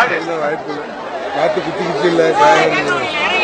இல்ல வாய்ப்பு இல்லை காத்து குத்தி குத்தி இல்லை காயம்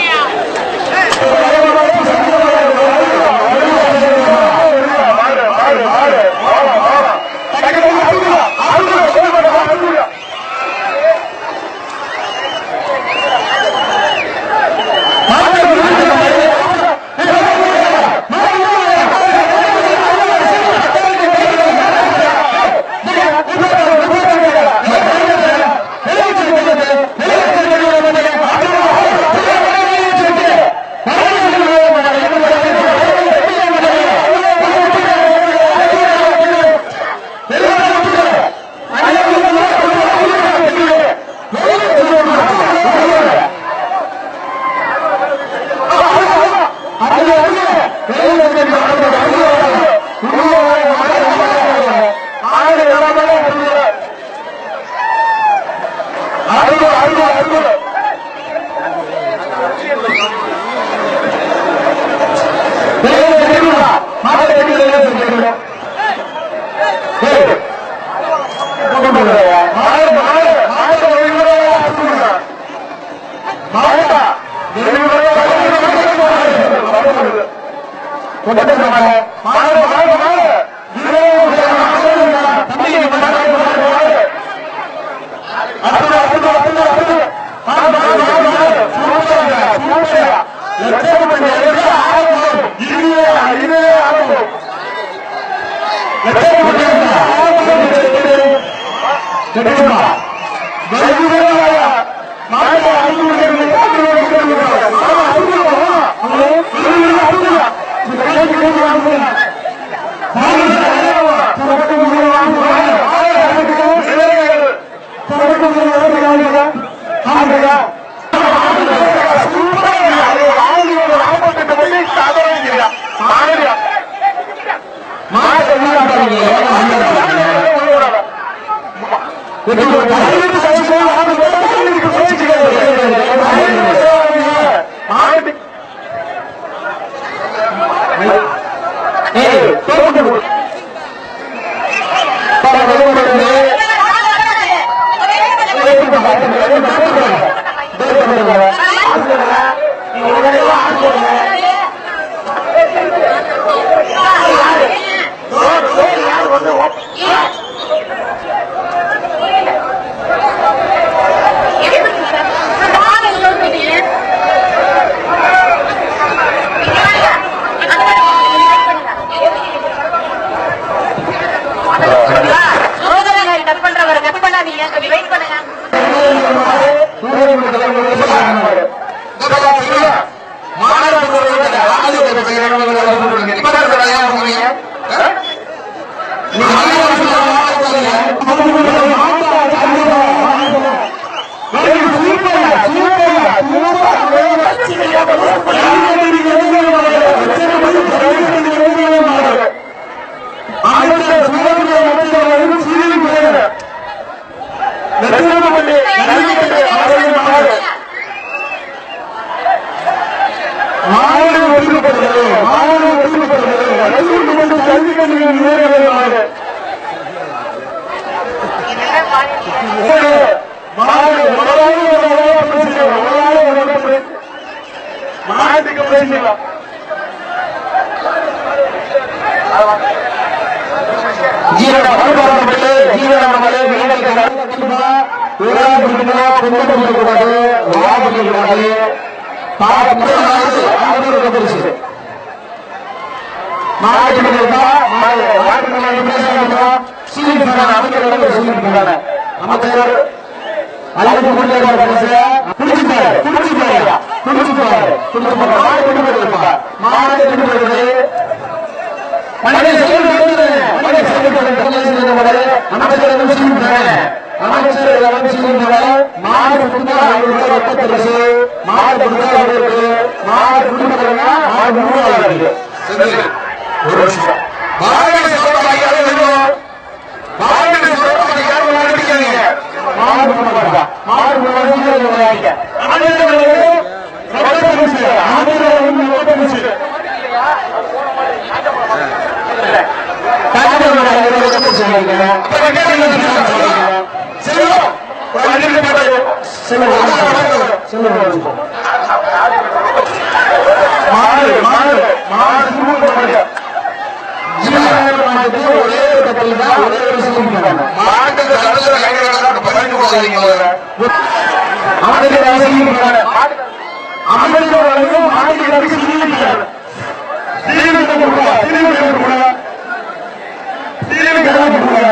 கட் பண்றவரை கட் பண்ணாதீங்க கொஞ்சம் வெயிட் பண்ணுங்க செல்வம் மாடு மாடு மாடு சுமூக மாடு ஜீவன மாட்டுக்கு ஒரே ஒரு கட்டில் தான் ஒரே ஒரு சிலிப்பாங்க மாட்டுக்கு கழுத்துல கை கிடந்தா பதினெட்டு போகாதீங்க முதல்ல. அவனுக்கு சிலிப்பாங்க அவனுக்கு வந்து மாட்டுக்கு கட்டி சிலிப்பாங்க சீரக கொடுங்க சீரக கொடுங்க சீரக கொடுங்க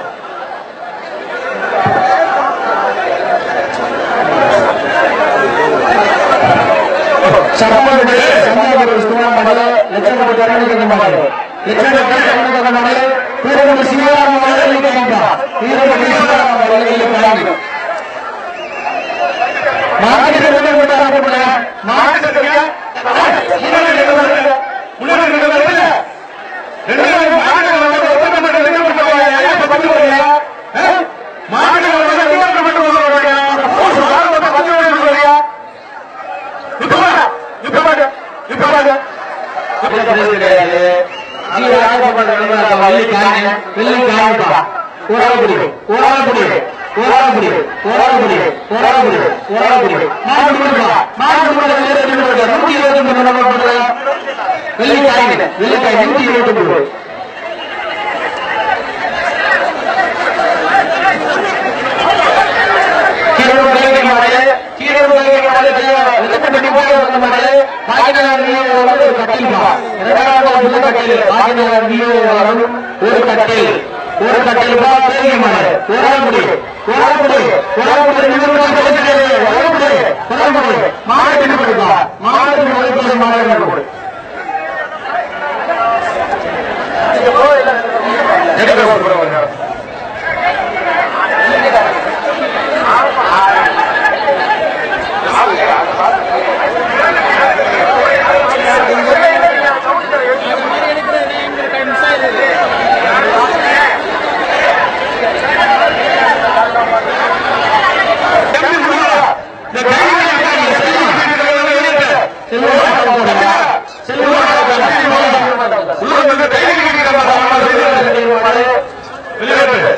சட்டமன்ற சந்தாபுர சுமார் மண்டல லட்சணப்பட்ட அரணிக்க மாடு லட்சணப்பட்ட அரணிக்க மாடு வீரபடி சிவராம மண்டலில் கேட்பா வீரபடி சிவராம மண்டலில் கேட்பா மாட்டுக்கு ரெண்டு மட்டும் ஆரம்பிக்கல மாட்டுக்கு வெள்ளிக்காய் நூத்தி இருபத்தி மூணு கீரோடு விளைவிக்க மாடு கீரோடு விளைவிக்க மாடு வெள்ளப்பட்டி போய் வந்த மாடு பாக்கினார் ஒரு கட்டில் இரண்டாவது உள்ள கட்டில் பாக்கினார் வரும் ஒரு கட்டில் ஒரு கட்டில் பெரிய மாடு ஓரமுடி ஓரமுடி ஓரமுடி ஓரமுடி ஓரமுடி மாடு என்ன கொடுப்பா மாடு ஒழுக்கம் மாடு என்ன கொடு எடுக்க போறவங்க. உள்ள வந்து கைது கட்டிக்கிற மாதிரி விளையாட்டு.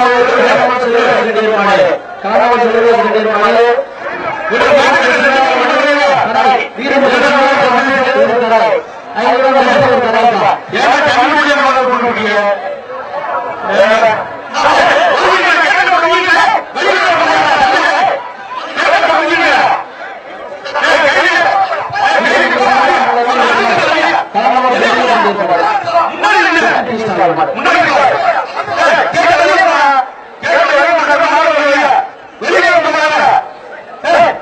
ஏன்னா கண்டுபிடிக்க மாதிரி கொண்டு போறீங்க? ஏன்னா, முன்னாடி வா. ஏய், கேட்க வெளியே வா. கேட்க வெளியே வா. கருப்பு மாடு வெளியே வா. வெளியே வந்து பாரு. ஏய்.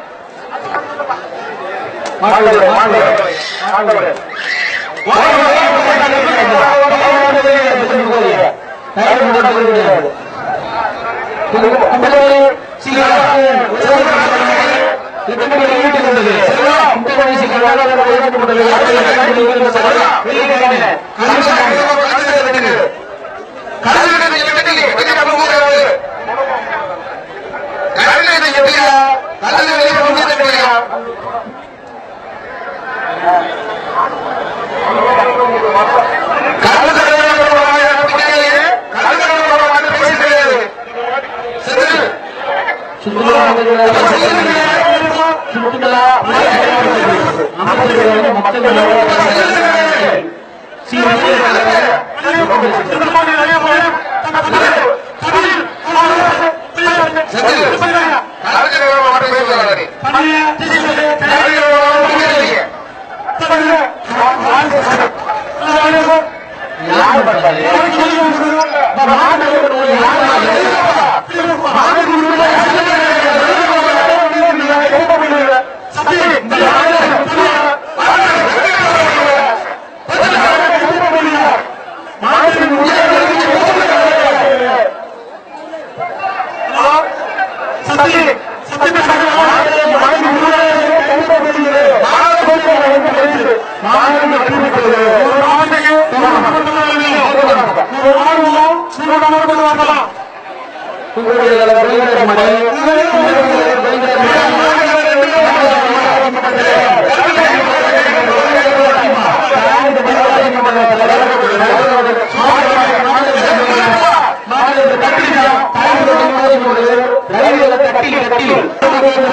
கட்டி கட்டி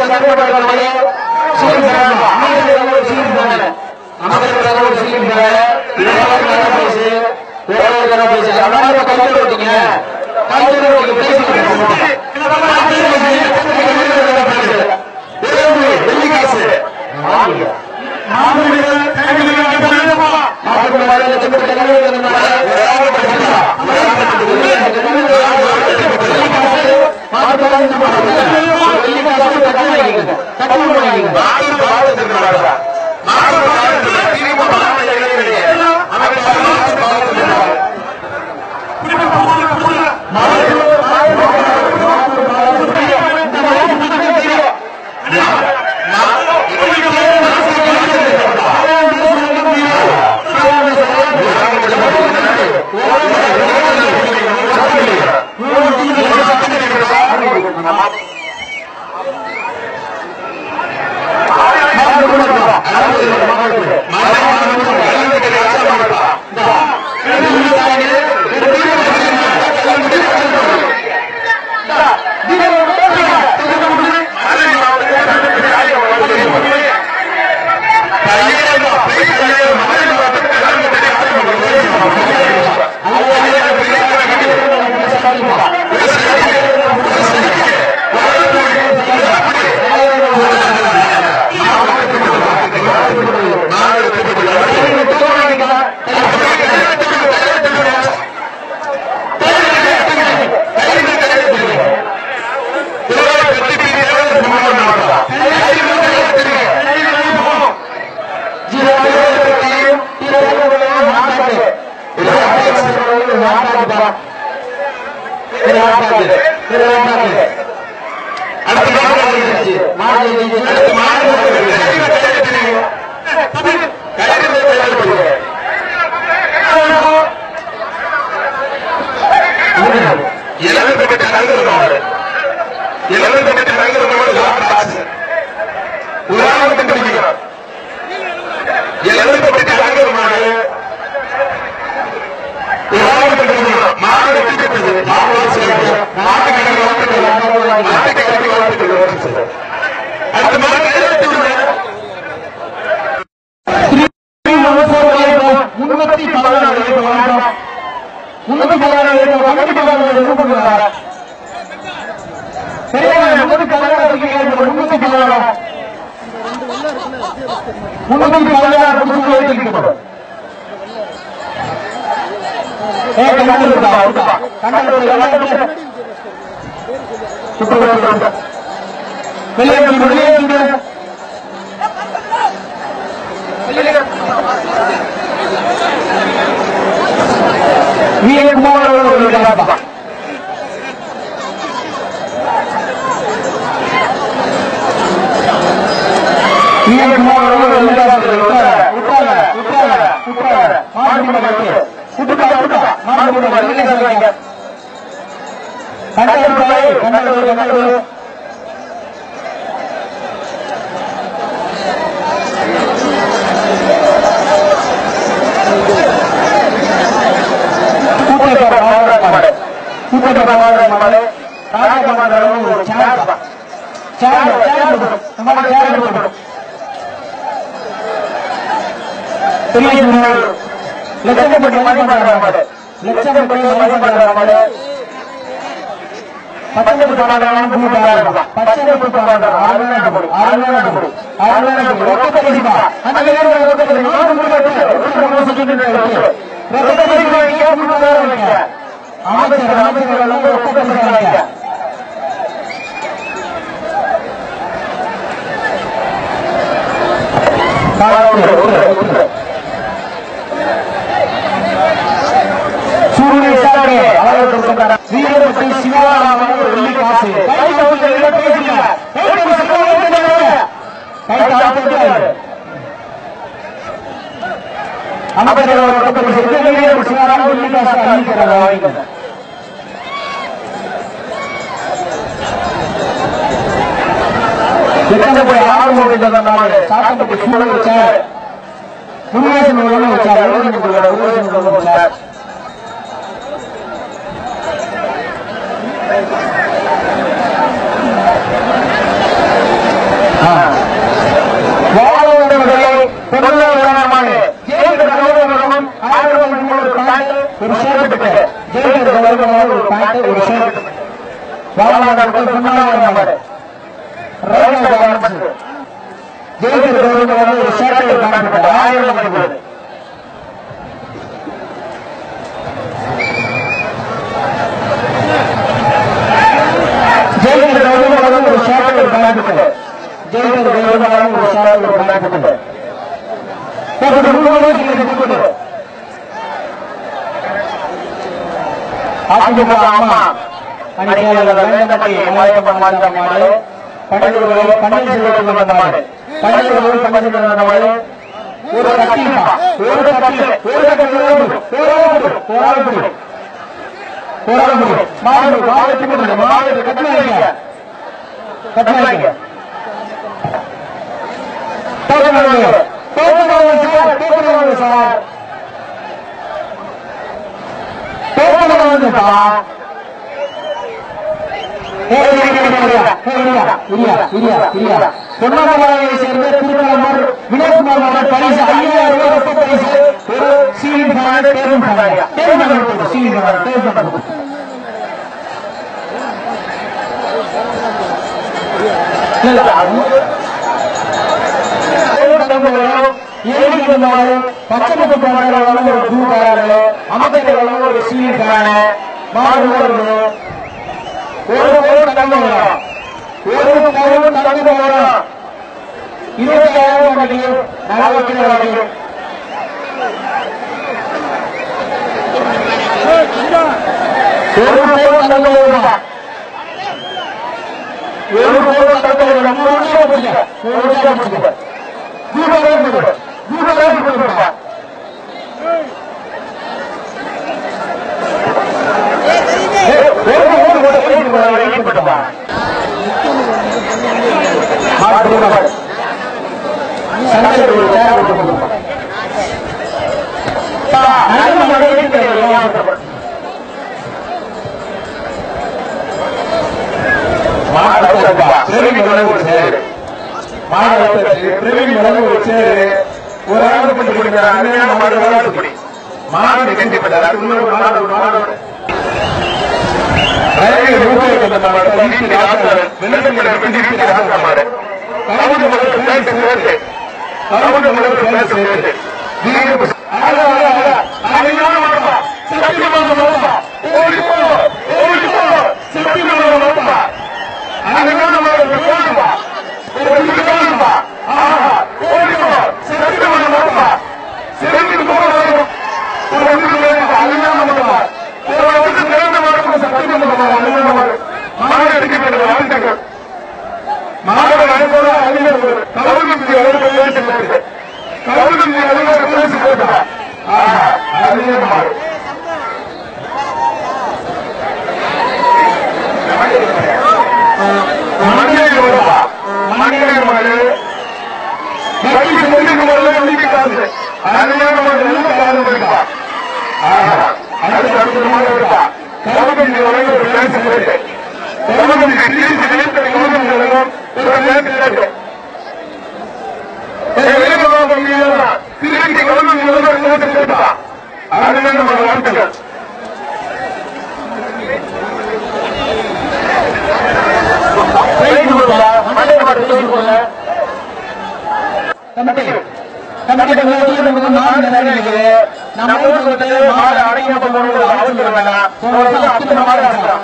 முன்னூத்தி பதினாறு முன்னூத்தி பதினாறு முன்னூத்தி பதினாறு சரியான முன்னூத்தி பதினாறு முன்னூத்தி பதினாறு முன்னூத்தி பதினாறு முடிச்சு வைத்திருக்கப்படும் ஏ கண்டல் இருக்கா இருக்கா கண்டல் வெளியே வெளியே வீரகுமார் அவர்களுடைய அப்பா வீரகுமார் அவர்கள் உட்கார உட்கார உட்கார உட்கார மாடு முன்னாடி உட்கா உட்கா மாடு முன்னாடி வெளியே சொல்லுங்க கண்டல் பாய் கண்டல் கண்டல் கூட்டத்தோட மாடு கூட்டத்தோட மாடு ராஜகுமார் ஒரு சேர் சேர் சேர் நம்ம சேர் போடுறோம் பெரிய லட்சப்பட்டு மணி பண்ற மாடு லட்சப்பட்டு மணி பண்ற மாடு பச்சை பாடம் பூ பாடம் பச்சை பூ பாடம் ஆறுநூறு கொடு ஆறுநூறு கொடு ஆறுநூறு கொடு ரொக்க தெரியுமா அந்த வேறு ரொக்க தெரியுமா நாடு முழுக்க ரொம்ப சொல்லிட்டு இருக்கு ரொக்க தெரியுமா இங்கே முழுக்க வைக்க அமைச்சர் அமைச்சர்கள் எல்லாம் ரொக்க தெரியுமா சூரிய சாமி அவர்கள் கொடுக்கிறார் வீரபட்டி சிவராமன் அவர்கள் வெள்ளி காசு கை தவறுகள் பேசுங்க கை தவறுகள் அமைச்சர் அவர்கள் வீரபட்டி சிவராமன் வெள்ளி காசு அறிவிக்கிறார் வாங்கிக்கிறார் எத்தனை ஆரம்பம் சாத்தப்பட்டு சூழல் வச்சார் முருகேசன் ஒன்று வச்சார் முருகேசன் ஒன்று வச்சார் முதல் சொன்னாங்க மாடு ரைட் ஆரம்பிச்சு ஜெயிக்கிற வந்து ஒரு சேட்டை காணப்பட்டது ஆயிரம் மதிப்பு ஜெயிக்கிற வந்து ஒரு சேட்டை காணப்பட்டது ஜெயிக்கிற வந்து ஒரு சேட்டை காணப்பட்டது அதிமுக அம்மா அணியாளர் வேந்தமணி மாயப்பன் மாநில மாடு பன்னெண்டு பன்னெண்டு வந்த மாடு பன்னெண்டு பன்னெண்டு வந்த மாடு ஒரு கட்டிப்பா ஒரு கட்டி ஒரு கட்டி போராடு போராடு போராடு மாடு மாடு மாடு கட்டுவாங்க கட்டுவாங்க தோக்கணும் தோக்கணும் சார் தோக்கணும் சார் தோக்கணும்ப்பா பொன்னமலையை சேர்ந்த திருக்கலமர் வினோத்குமார் அவர்கள் பரிசு ஐயாயிரம் ரூபாய் ரொக்க பரிசு ஒரு ceiling fan table fan table fan ceiling fan table fan பச்சை ஒரு பூக்காரர்கள் அமைச்சர்கள் ஒரு சீலிங் ஃபேன் மாடு வருது ஒரு ஒரு தங்கம் வரும் ஒரு பவுன் தங்கம் வரும் இருபத்தாயிரம் வண்டி நலவக்கிற வண்டி ஒரு பவுன் தங்கம் வரும் ஒரு பவுன் தங்கம் வரும் மூணு வருஷம் பிடிக்க மூணு வருஷம் பிடிக்க தீபாவளி பிடிக்க தீபாவளி பிடிக்க ஒரு ஆண்டு கொண்டு கொடுக்கிற அருமையான மாடு விளையாட்டு படி மாடு கண்டிப்பட்டது இன்னொரு மாடு மாடு ரயில்வே ரூபாய் கொண்ட மாடு வீட்டில் ஆசாரம் வெள்ளத்தில் வீட்டில் ஆசார மாடு கவுண்டு முதல் பேச சேர்த்து கவுண்டு முதல் பேச சேர்த்து சத்தியமாக மாடுப்பா ஓடி போ ஓடி போ சத்தியமாக மாடுப்பா அருமையான மாடு ஓடுப்பா ஓடி போடுப்பா ஆஹா ஓடி போ சத்தியமாக மாடுப்பா சிறந்து போடுவோம் ஒரு ஒன்று அருமையான மாடுப்பா ஒரு வருஷம் சிறந்த மாடு சத்தியமாக அருமையான மாடு மாடு எடுக்கப்பட்ட வாழ்த்துக்கள் மாடு அனுப்போட அறிஞர் கவுருக்கு அலுவலக பேசி கவுருக்கு அலுவலக பேசி போட்டா அறிஞர் மாடு மண்ணில் வருவா மண்ணில் மாடு வண்டிக்கு முன்னுக்கு வரல வண்டிக்கு காசு அருமையான மாடு நல்ல காசு போயிருப்பா அடுத்து அடுத்த மாடு இருப்பா கவுருக்கு வரைக்கும் ஒரு பேசி போயிட்டு மாடு அடைக்கப்பட்ட அவசரம் வேண்டாம் மாடு அடைக்கலாம்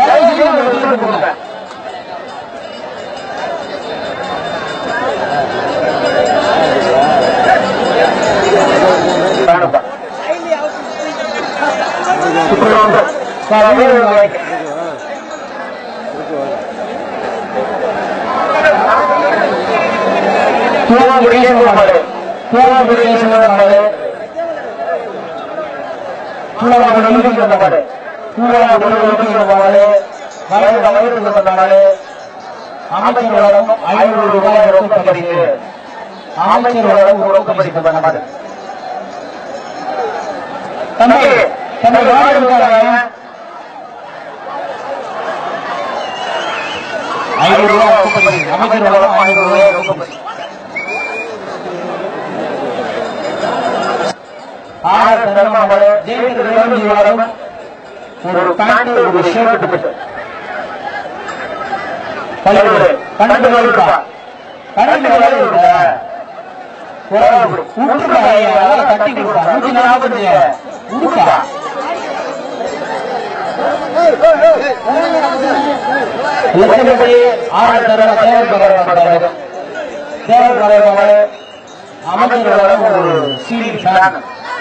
அமைச்சர்களும் ஐநூறு ரூபாய் ரொக்க பரிசு அமைச்சர்களும் ரொக்க பரிசு பண்ண மாதிரி தம்பி தம்பி வாடகை இருக்காங்க ஐநூறு ரூபாய் ரொக்க பரிசு அமைச்சர்களும் ஐநூறு ரூபாய் ரொக்க பரிசு ஆறு தர்மங்கள் ஜெயிக்கிறது ஒரு பேண்ட் ஒரு ஷர்ட் பல்லு கண்ணு வலிப்பா கண்ணு வலிப்பா கட்டி கொடுப்பா நூத்தி நாற்பத்தி உடுப்பா லட்சப்படி ஆறு தர தேவைப்படுற தேவைப்படுற அமைச்சர்களோட ஒரு சீலிங் ஃபேன்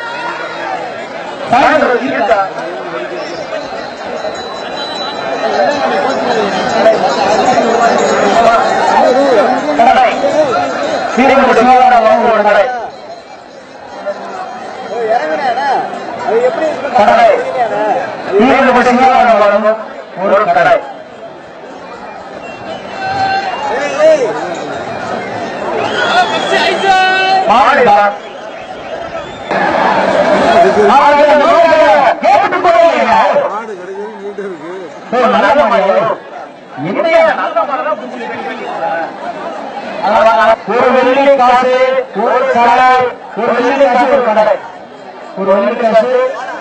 ஃபேன் இருக்கா கடை சீரங்க சிவாராமம் ஒரு கடை கடை சீரங்க சிவாராமம் ஒரு கடை மாடுடா மாடு கேட்டு போறீங்க மாடு கிடைக்கிறது நீண்ட இருக்கு ஏய், நல்ல மாடு. என்னையா நல்ல மாடுதான் ஒரு வெள்ளி காசு ஒரு கடை ஒரு வெள்ளி காசு ஒரு கடை ஒரு வெள்ளி காசு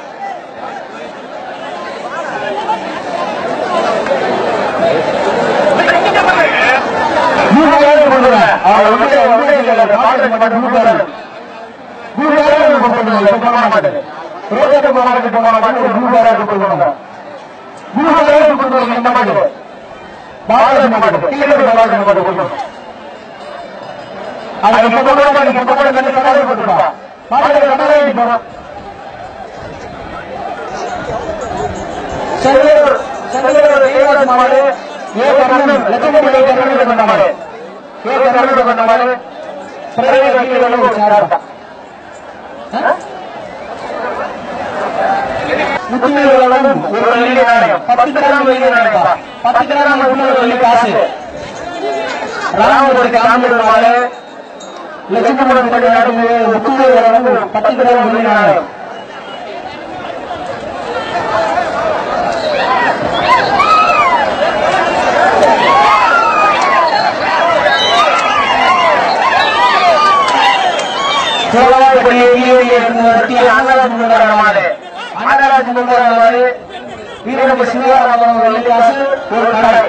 மூவாயிரம் கொடுக்குறேன் அவன் ஒன்றே ஒன்றே இல்லை மாட்டு மட்டும் மூவாயிரம் மூவாயிரம் கொடுக்கணும் இப்போ போன மாட்டேன் ரோஜாக்கு போனாக்கு போன மாட்டேன் ஒரு மூவாயிரம் கொடுக்கணும் மூவாயிரம் கொடுக்கணும் இந்த மாட்டு பாலாஜி மாட்டு கீழே பாலாஜி மாட்டு கொடுக்கணும் அது இப்ப கூட இப்ப கூட நல்ல கடாவை போட்டுப்பா மாட்டு கடாவை போறோம் செல்லூர் செல்லூர் ஏழாவது மாடு ஏ கர்ணன் லட்சமணி ஏ கர்ணன் பண்ண மாடு ஏ கர்ணன் பண்ண மாடு பிரதமர் வக்கீல்களும் ஒரு சேராட்டம் முத்துமீர்களும் ஒரு வெள்ளி நாணயம் பத்து கிராம் வெள்ளி நாணயம் பத்து கிராம் உள்ள ஒரு வெள்ளி காசு ராமபுரத்து காம்பூர் மாடு லட்சுமணன் படி நாடு முத்துமீர்களும் பத்து கிராம் வெள்ளி நாணயம் சோழவாழ்படி ஆனராஜ் முன்னாடி ஆனராஜ் முன்னாடி வீரப சிவராமன் வெள்ளிக்காசு ஒரு கடை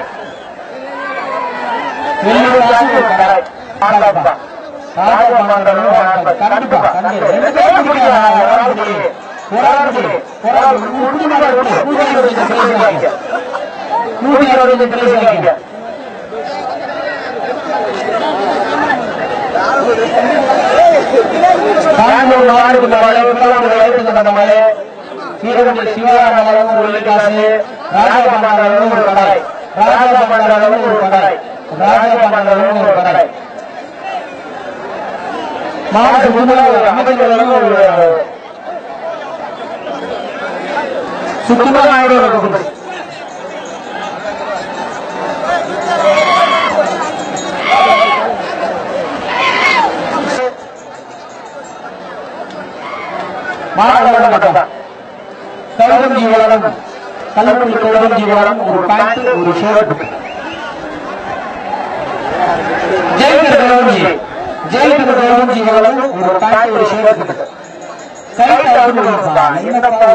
வெள்ளிக்காசு ஒரு கடை ஆண்டாப்பா ராஜமாண்டலம் கண்டிப்பா கண்டிப்பா ரெண்டு பேரும் பிடிக்காதா போராடுது போராடுது போராடுது நூற்றி இருபது நூற்றி இருபது பிரைஸ் வாங்க நூற்றி இருபது பிரைஸ் வாங்க பெங்களூர் நாடு மலை பிறகு வயிற்று கண்ட மலை சீரகுடி சிவராமலம் ஒரு வெள்ளிக்காசு ராஜபாண்டாளம் ஒரு கடை ராஜபாண்டாளம் ஒரு கடை ராஜபாண்டாளம் ஒரு கடை மாவட்ட முன்னாள் அமைச்சர்களும் ஒரு சுத்தமாக ஆயிரம் மாநகரம் கழுவம் ஜீவனம் கல்லூரி கழுவம் ஜீவனம் ஒரு பேண்ட் ஒரு ஷர்ட் ஜெயிக்கிற கழுவஞ்சி ஜெயிக்கிற கழுவம் ஜீவனம் ஒரு பேண்ட் ஒரு ஷர்ட் கைட்டு அவுட்டுப்பா என்னப்பா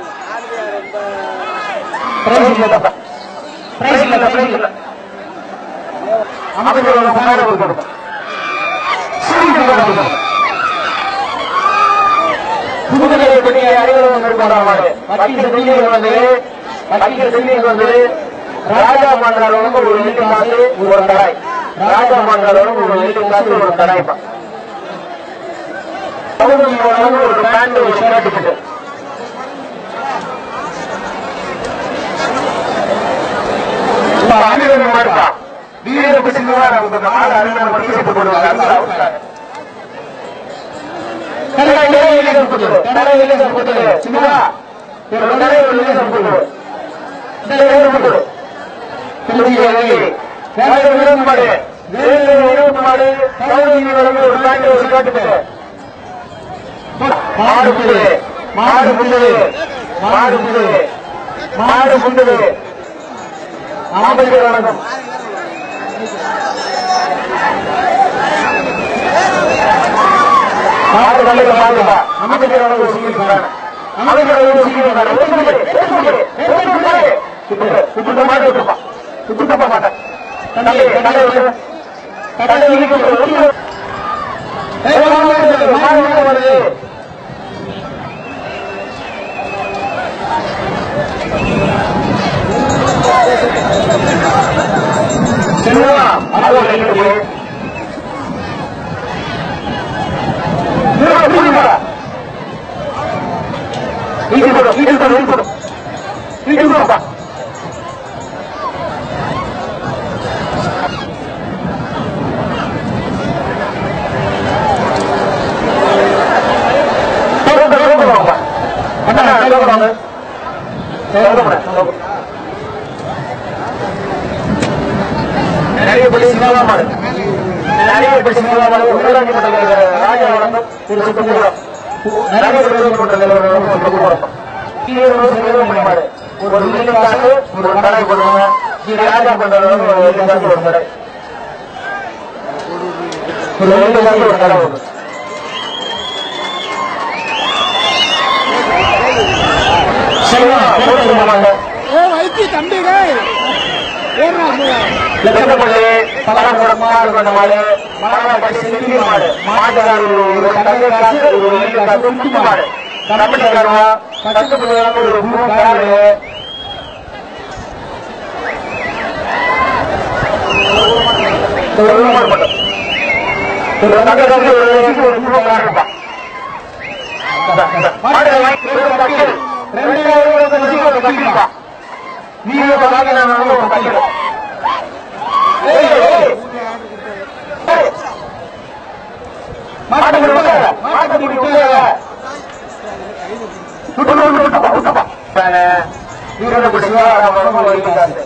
பிரைஸ் இல்லப்பா பிரைஸ் இல்ல பிரைஸ் இல்ல அமைச்சரோட பணம் கொடுக்கணும் சிரிப்பு கொடுக்கணும் புதுக்கலை பற்றி அறிவுறும் நிர்மாணமாடு வக்கி செல்லிகள் வந்து வக்கி செல்லிகள் வந்து ராஜா மண்டலம் ஒரு வீட்டு காசு ஒரு கடாய் ராஜா மண்டலம் ஒரு வீட்டு காசு ஒரு கடாய் ஒரு பேண்ட் ஒரு ஷர்ட் போட்டு இப்ப அணிவன் மாட்டா வீரப்பு சிங்கமா நமக்கு மாடு அருமை பரிசு போடுவாங்க கடலையிலே சம்புது கடலையிலே சம்புது சிவா ஒரு கடலையிலே சம்புது கடலையிலே சம்புது புதியவை வேலை விரும்பாடு வேலை விரும்பாடு கவுனி வரவு ஒரு பேண்ட் ஒரு காட்டுது மாடு புது மாடு புது மாடு புது மாடு புது அமைச்சர் வணக்கம் மாடு நல்ல மாடுப்பா அமைச்சரோட ஒரு சீக்கிரம் வராங்க அமைச்சரோட ஒரு சீக்கிரம் வராங்க சுட்டு மாடு விட்டுப்பா சுட்டு தப்ப மாட்டேன் தம்பி கடை விடு கடை விடு ஏய் வாங்க வாங்க வாங்க வருது சின்னமா அது நின்று இது கூட இது கூட இது கூட இது கூட நிறைய படி சினிமா மாடு நிறைய படி சினிமா மாடு உள்ளாட்சி மன்ற ராஜா வழங்கும் ஒரு சுத்தம் நிறைய உள்ளாட்சி மன்ற சுத்தம் மாடு ஒரு மில்லியன் ஒரு கடை பண்ணுவாங்க இது ராஜா பண்றது ஒரு ஏழு காசு ஒரு கடை ஒரு ஏழு காசு ஒரு கடை வரும் சரியா போட்டுருவாங்க ஏ வைத்தி தம்பிடே ஏறா லட்சப்பள்ளி பலகோடம் மாடு கொண்ட மாடு மலவாடி சிந்தி மாடு மாட்டுக்கார ஒரு தங்க காசு ஒரு வெள்ளி காசு குட்டி மாடு கரப்பட்டிக்காரவா கட்டுப்பள்ளி ஒரு பூ காடு ஒரு மாடு மட்டும் ஒரு தங்க காசு ஒரு வெள்ளி ஒரு பூ காடு மாடு வாங்கி ஒரு கட்டில் ரெண்டாயிரம் ரூபாய் ஒரு கட்டில் நீ ஒரு வாங்கின ஒரு கட்டில் மாட்டு விடுங்க மாட்டு விடுங்க ஈரோடு சிவாராம வைக்கிறாங்க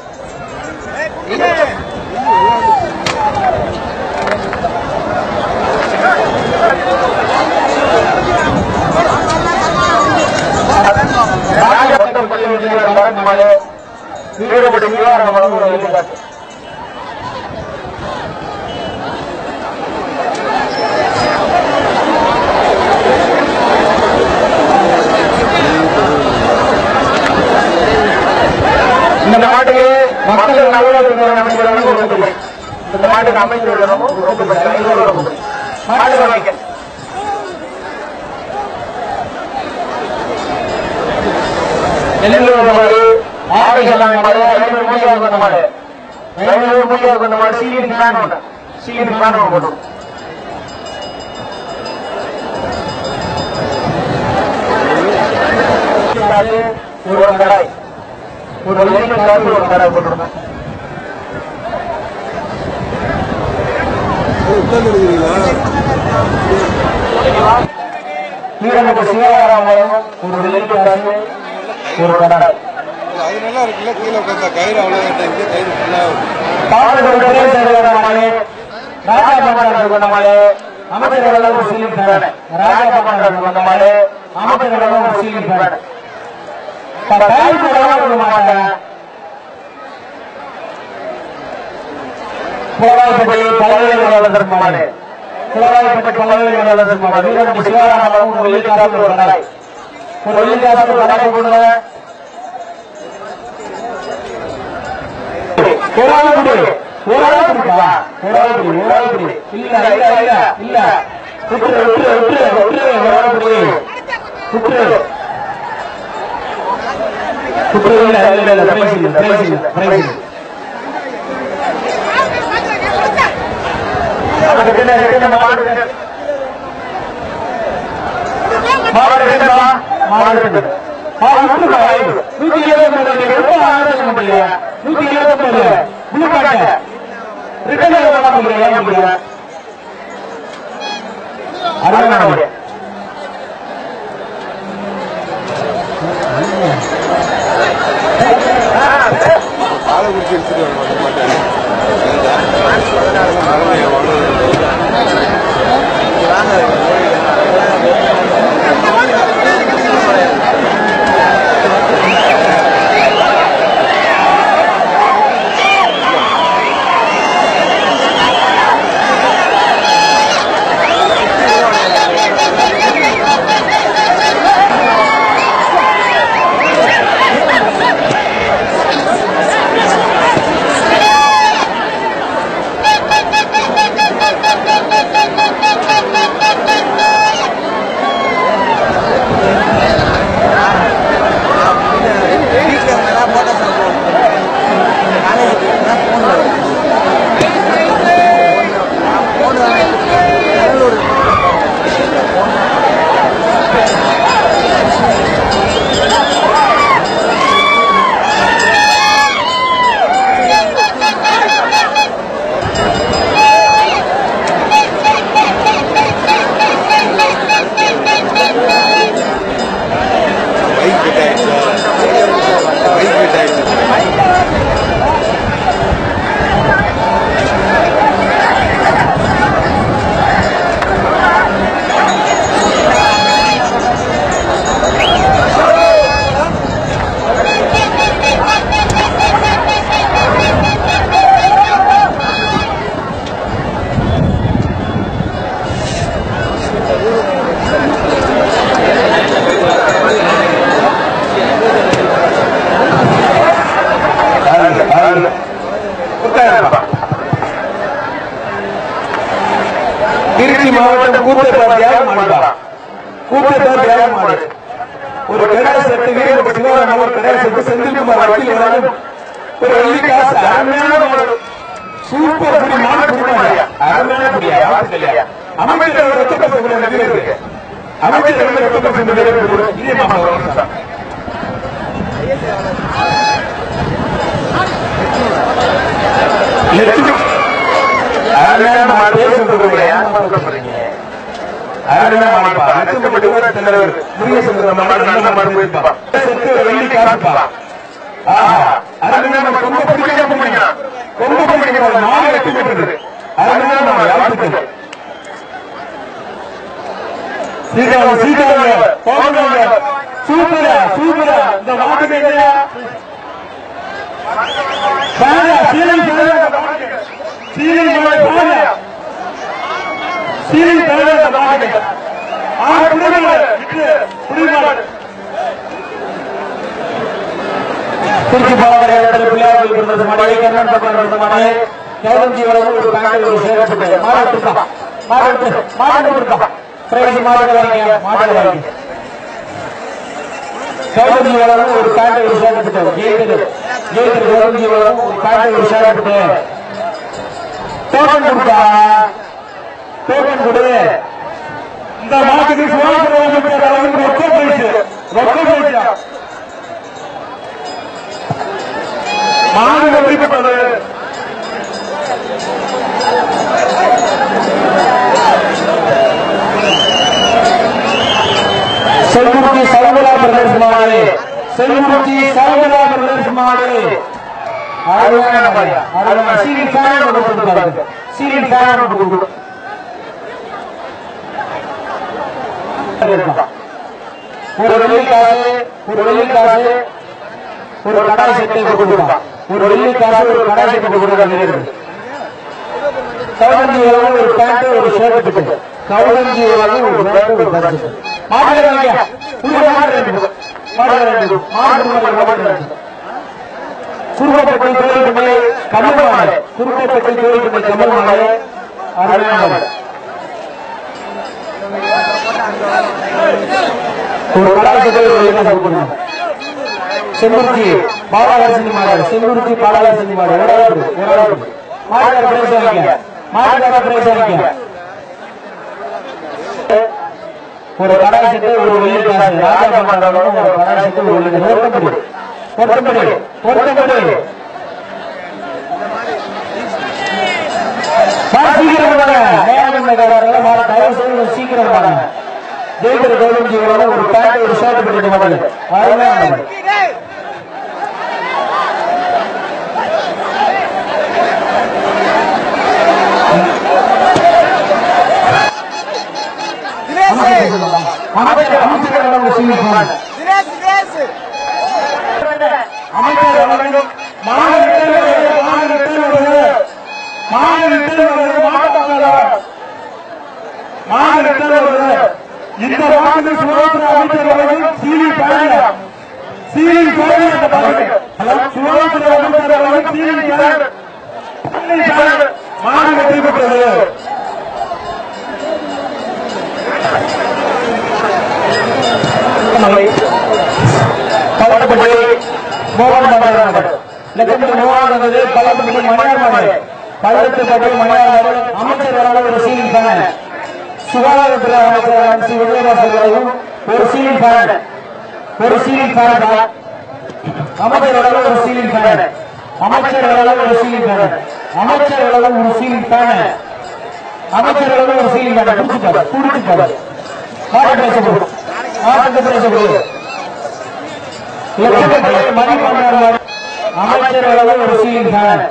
ராஜபட்டம் பள்ளி பரத் மலை ஈரோடு சிவாராம வைக்கிறாங்க இந்த நாட்டுக்கு மக்கள் நலனுக்கு அமைச்சர்களும் ஒரு ஒப்புமை இந்த நாட்டுக்கு அமைச்சர்களும் ஒரு ஒப்புமை இது ஒரு ஒப்புமை மாடு வைக்க நெல்லூர் மாடு ஆரோக்கியமான மாடு ஐநூறு மூலியாக கொண்ட மாடு ஐநூறு மூலியாக கொண்ட மாடு சீலின் ஃபேன் ஒன்று சீலின் ஃபேன் ஒன்று போடும் ஒரு கடாய் ஒரு லைன் காசு ஒரு கடாய் போட்டுருந்தேன் உட்கார்ந்து இருக்கிறீங்களா கீழே சிவகாரம் ஒரு லைன் காசு ஒரு கடாய் அது நல்லா இருக்குல்ல கீழே உட்காந்தா கயிறு அவ்வளோ இங்கே கயிறு ஃபுல்லாக பாடுபடுவதே தேவையானமாலே ராஜாபண்டாருக்கு வந்தமாலே அமைச்சர்கள் ஒரு சீலிங் ஃபேன் ராஜாபண்டாருக்கு வந்தமாலே அமைச்சர்கள் ஒரு சீலிங் ஃபேன் டைம் கொடுக்க மாட்டேன் கோலாய்ப்பட்டி பல்கலைக்கழகத்திற்கு மாடு கோலாய்ப்பட்டி பல்கலைக்கழகத்திற்கு மாடு வீரன் சிவராமன் ஒரு வெள்ளிக்காசு ஒரு கடை ஒரு வெள்ளிக்காசு ஒரு கடை கொடுங்க போராடுது போராடுதுப்பா போராடுது போராடுது இல்ல இல்ல இல்ல இல்ல விட்டு விட்டு விட்டு விட்டு போராடுது விட்டு விட்டு இல்ல இல்ல இல்ல பிரைஸ் இல்ல பிரைஸ் இல்ல பிரைஸ் இல்ல அதுக்கு என்ன இருக்கு நம்ம மாடு இருக்கு. மாடு இருக்குப்பா, மாடு இருக்கு. மாடு இருக்குப்பா, இருக்கு. நூத்தி இருபத்தி ரெண்டு ரொம்ப ஆரோக்கியம் பண்றீங்க. நூத்தி இருபத்தி ரெண்டு புளு காட்ட ரிட்டர்ன் பண்ண முடியல ஏன் முடியல அருமையான மாடு. ஆளை குடிச்சு எடுத்துட்டு வர மாட்டேன் Thank திருச்சி மாவட்டம் கூத்தேட்டார் தியாக மாடுதான் கூத்தேட்டார் தியாக மாடு ஒரு கடை செட்டு வீரப்ப சிவராம் ஒரு கடை செட்டு செந்தில்குமார் வக்கீல் வராது ஒரு வெள்ளி காசு அருமையான மாடு சூப்பர் புடி மாடு புடிமாடியா அருமையான புடியா வாழ்த்துக்கலையா அமைச்சர் ரத்த பசங்க வீரருக்கு அமைச்சர் ரத்த பசங்க வீரருக்கு இதே மாமா வரும் சார் அருமையான மாடு பேசுறது ஏன் சொல்றீங்க அருமையான மாடுப்பா லட்சப்பட்டி ஊர தலைவர் முருகேசன் மாடு நல்ல மாடு போயிருப்பா செத்து வெள்ளி காசுப்பா ஆஹா அருமையான ரொம்ப பிடிக்க பிடிக்க ரொம்ப பிடிக்க நாலு வெட்டி பெற்றது அருமையான மாடு வாழ்த்துக்கள் சீக்கிரம் சீக்கிரம் போங்க சூப்பரா சூப்பரா இந்த மாட்டுக்கு இல்லையா பாருங்க சீலிங் பாருங்க சீலிங் பாருங்க சீலிங் பாருங்க பாருங்க ஆ புடிமாடு விட்டு புடிமாடு திருச்சி மாவட்ட பிள்ளையார்கள் பிறந்தது மழை கர்நாடக பிறந்தது மழை கேவலஞ்சி வளர்ந்து ஒரு பேங்கில் ஒரு சேர்க்கப்பட்டு மாடு எடுத்துக்கா மாடு எடுத்து மாடு எடுத்துக்கா பிரைஸ் மாடு வாங்கிங்க மாடு வாங்கிங்க கேவலஞ்சி வளர்ந்து ஒரு பேண்ட் ஒரு சேர்க்கப்பட்டு ஜெயித்தது ஜெயித்தது கேவலஞ்சி வளர்ந்து ஒரு பேண்ட் ஒரு சேர்க்கப்பட்டு டோக்கன் கொடுத்தா டோக்கன் கொடு இந்த மாட்டுக்கு சுகாதார அமைச்சர் அவர்கள் ரொக்க பரிசு ரொக்க பரிசு மாடு எப்படிப்பட்டது செல்குருச்சி சரகுலா பிரதேச மாடு செல்குருச்சி சரகுலா பிரதேச மாடு அழகான மாடு அழகான சீரின் ஃபேன் ஒன்று கொடுத்துருக்காங்க சீரின் ஃபேன் ஒன்று கொடுத்து ஒரு வெள்ளிக்காசு ஒரு வெள்ளிக்காசு ஒரு கடாய் செட்டை கொடுத்துருக்கான் ஒரு வெள்ளிக்காசு ஒரு கடாய் செட்டை கொடுத்துருக்காங்க கவுடஞ்சி உலகம் ஒரு பேண்ட் ஒரு ஷர்ட் பிட்டு கவுடஞ்சி உலகம் ஒரு பேண்ட் ஒரு பட்ஜெட் மாடு வாங்க புது மாடு ரெண்டு மாடு ரெண்டு மாடு மாடு மாடு ரெண்டு குறுக்கப்பட்டி கோயிலுக்கு கமல் மாடு குறுக்கப்பட்டி கோயிலுக்கு கமல் மாடு அருமையான மாடு ஒரு கடாயத்தை ஒரு என்ன சாப்பிடணும் செம்பருத்தி பாலாலட்சுமி மாடு செம்பருத்தி பாலாலட்சுமி மாடு ஓடாது ஓடாது மாட்டுக்கார பிரைஸ் வாங்கிக்க மாட்டுக்கார பிரைஸ் வாங்கிக்க ஒரு கடாய் செட்டு ஒரு வெள்ளி காசு ராஜா பண்றாங்க ஒரு கடாய் செட்டு ஒரு வெள்ளி பொருத்தப்படி பொருத்தப்படி பொருத்தப்படி மாடு சீக்கிரம் வாங்க நேரம் நகராக மாடு தயவு செய்து கொஞ்சம் சீக்கிரம் வாங்க ஜெயிக்கிற கவர்மெண்ட் ஜீவனோட ஒரு பேண்ட் ஒரு ஷர்ட் பண்ணிட்டு மாடு அருமையான மாடு அமைச்சர் அமைச்சர் அவர்கள் சீக்கிரம் அமைச்சர் அவர்கள் மாடு விட்டல் வருது, மாடு விட்டல் வருது. மாடு விட்டல் வருது, மாடு பக்கம் மாடு விட்டல் வருது. இந்த மாட்டுக்கு சுகாதார அமைச்சர் அவர்கள் சீலி பேண்ட் சீலி பேண்ட் அந்த பக்கத்து. ஹலோ, சுகாதார அமைச்சர் அவர்கள் சீலி பேண்ட் சீலி பேண்ட். மாடு வெற்றி பெற்றது பள்ளப்பட்டி மோகன் மாடு லட்சப்பட்டி மோகன் வந்தது பள்ளப்பட்டி மணியார் மாடு பள்ளத்துப்பட்டி மணியார் மாடு அமைச்சர் வராத ஒரு சீலிங் ஃபேன் சுகாதாரத்துறை அமைச்சர் ஸ்ரீ விஜயபாஸ்கர் அவர்களும் ஒரு சீலிங் ஃபேன் ஒரு சீலிங் ஃபேன் அமைச்சர் வராத ஒரு சீலிங் ஃபேன் அமைச்சர் வராத ஒரு சீலிங் ஃபேன் அமைச்சர் வராத ஒரு சீலிங் ஃபேன் அமைச்சர் வராத ஒரு சீலிங் ஃபேன் பிடிச்சிட்டாரு பிடிச்சிட்டாரு மாட்டு பேசப்படும் மாட்டு பேசப்படும் லட்சக்கணக்கில் மணி பண்டாரம் அமைச்சர் அளவு ஒரு சீலிங் ஃபேன்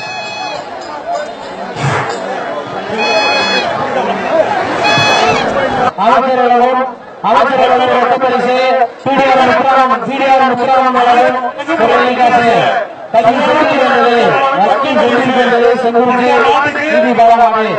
அமைச்சர் அளவும் அமைச்சர் அளவு ரொட்ட பரிசு பிடிஆர் முத்துராமன் பிடிஆர் முத்துராமன் அளவும் ஒரு வெள்ளிக்காசு தகுதி சொல்லி வந்தது வக்கி சொல்லி வந்தது செங்கூருக்கு நீதி பலவானே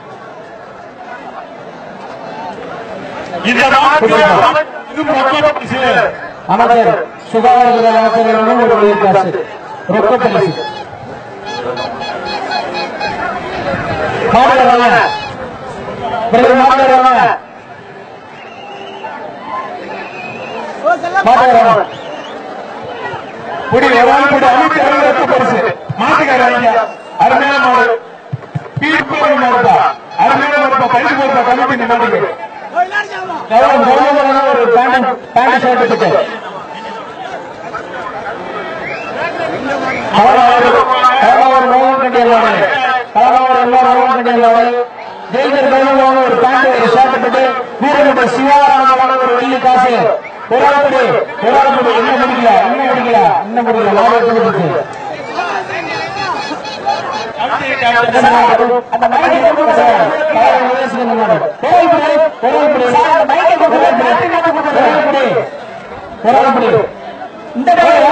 இந்த நாட்டுக்கு இது ரொக்க பரிசு அமைச்சர் சுகாதாரத்துறை அமைச்சர்களும் ஒரு வெள்ளிக்காசு ரொக்க பரிசு மாடுகள் வாங்க பிறகு மாட்டாடுவாங்க மாட்டாடுவாங்க குடி எவ்வளவு குடி அனுப்பி அறுபது பரிசு மாட்டுக்கார ஐயா அருமையான மாடு பீர்ப்பு மாடுப்பா அருமையான மாடுப்பா பரிசு போடுப்பா கமிட்டி இந்த மாட்டுக்கு கவனம் கவனம் ஒரு பேண்ட் பேண்ட் ஷர்ட் போட்டு கலவாறு மோகன் கண்டியல்வாடு கலவாறு எல்லாம் மோகன் கண்டியல்வாடு ஜெயிச்சர் கவனம் ஒரு பேண்ட் ஒரு ஷர்ட் போட்டு வீரமுட்ட சிவாராமமான ஒரு வெள்ளி காசு போராடப்படி போராடப்படி என்ன முடிக்கல என்ன முடிக்கல என்ன முடிக்கல நாலு எடுத்து கொடுத்து அந்த மைக்கை கொடுங்க சார் கலவாறு வயசுக்கு இந்த மாடு போராடப்படி போராடப்படி போராடப்படி போராடப்படி இந்த டைம்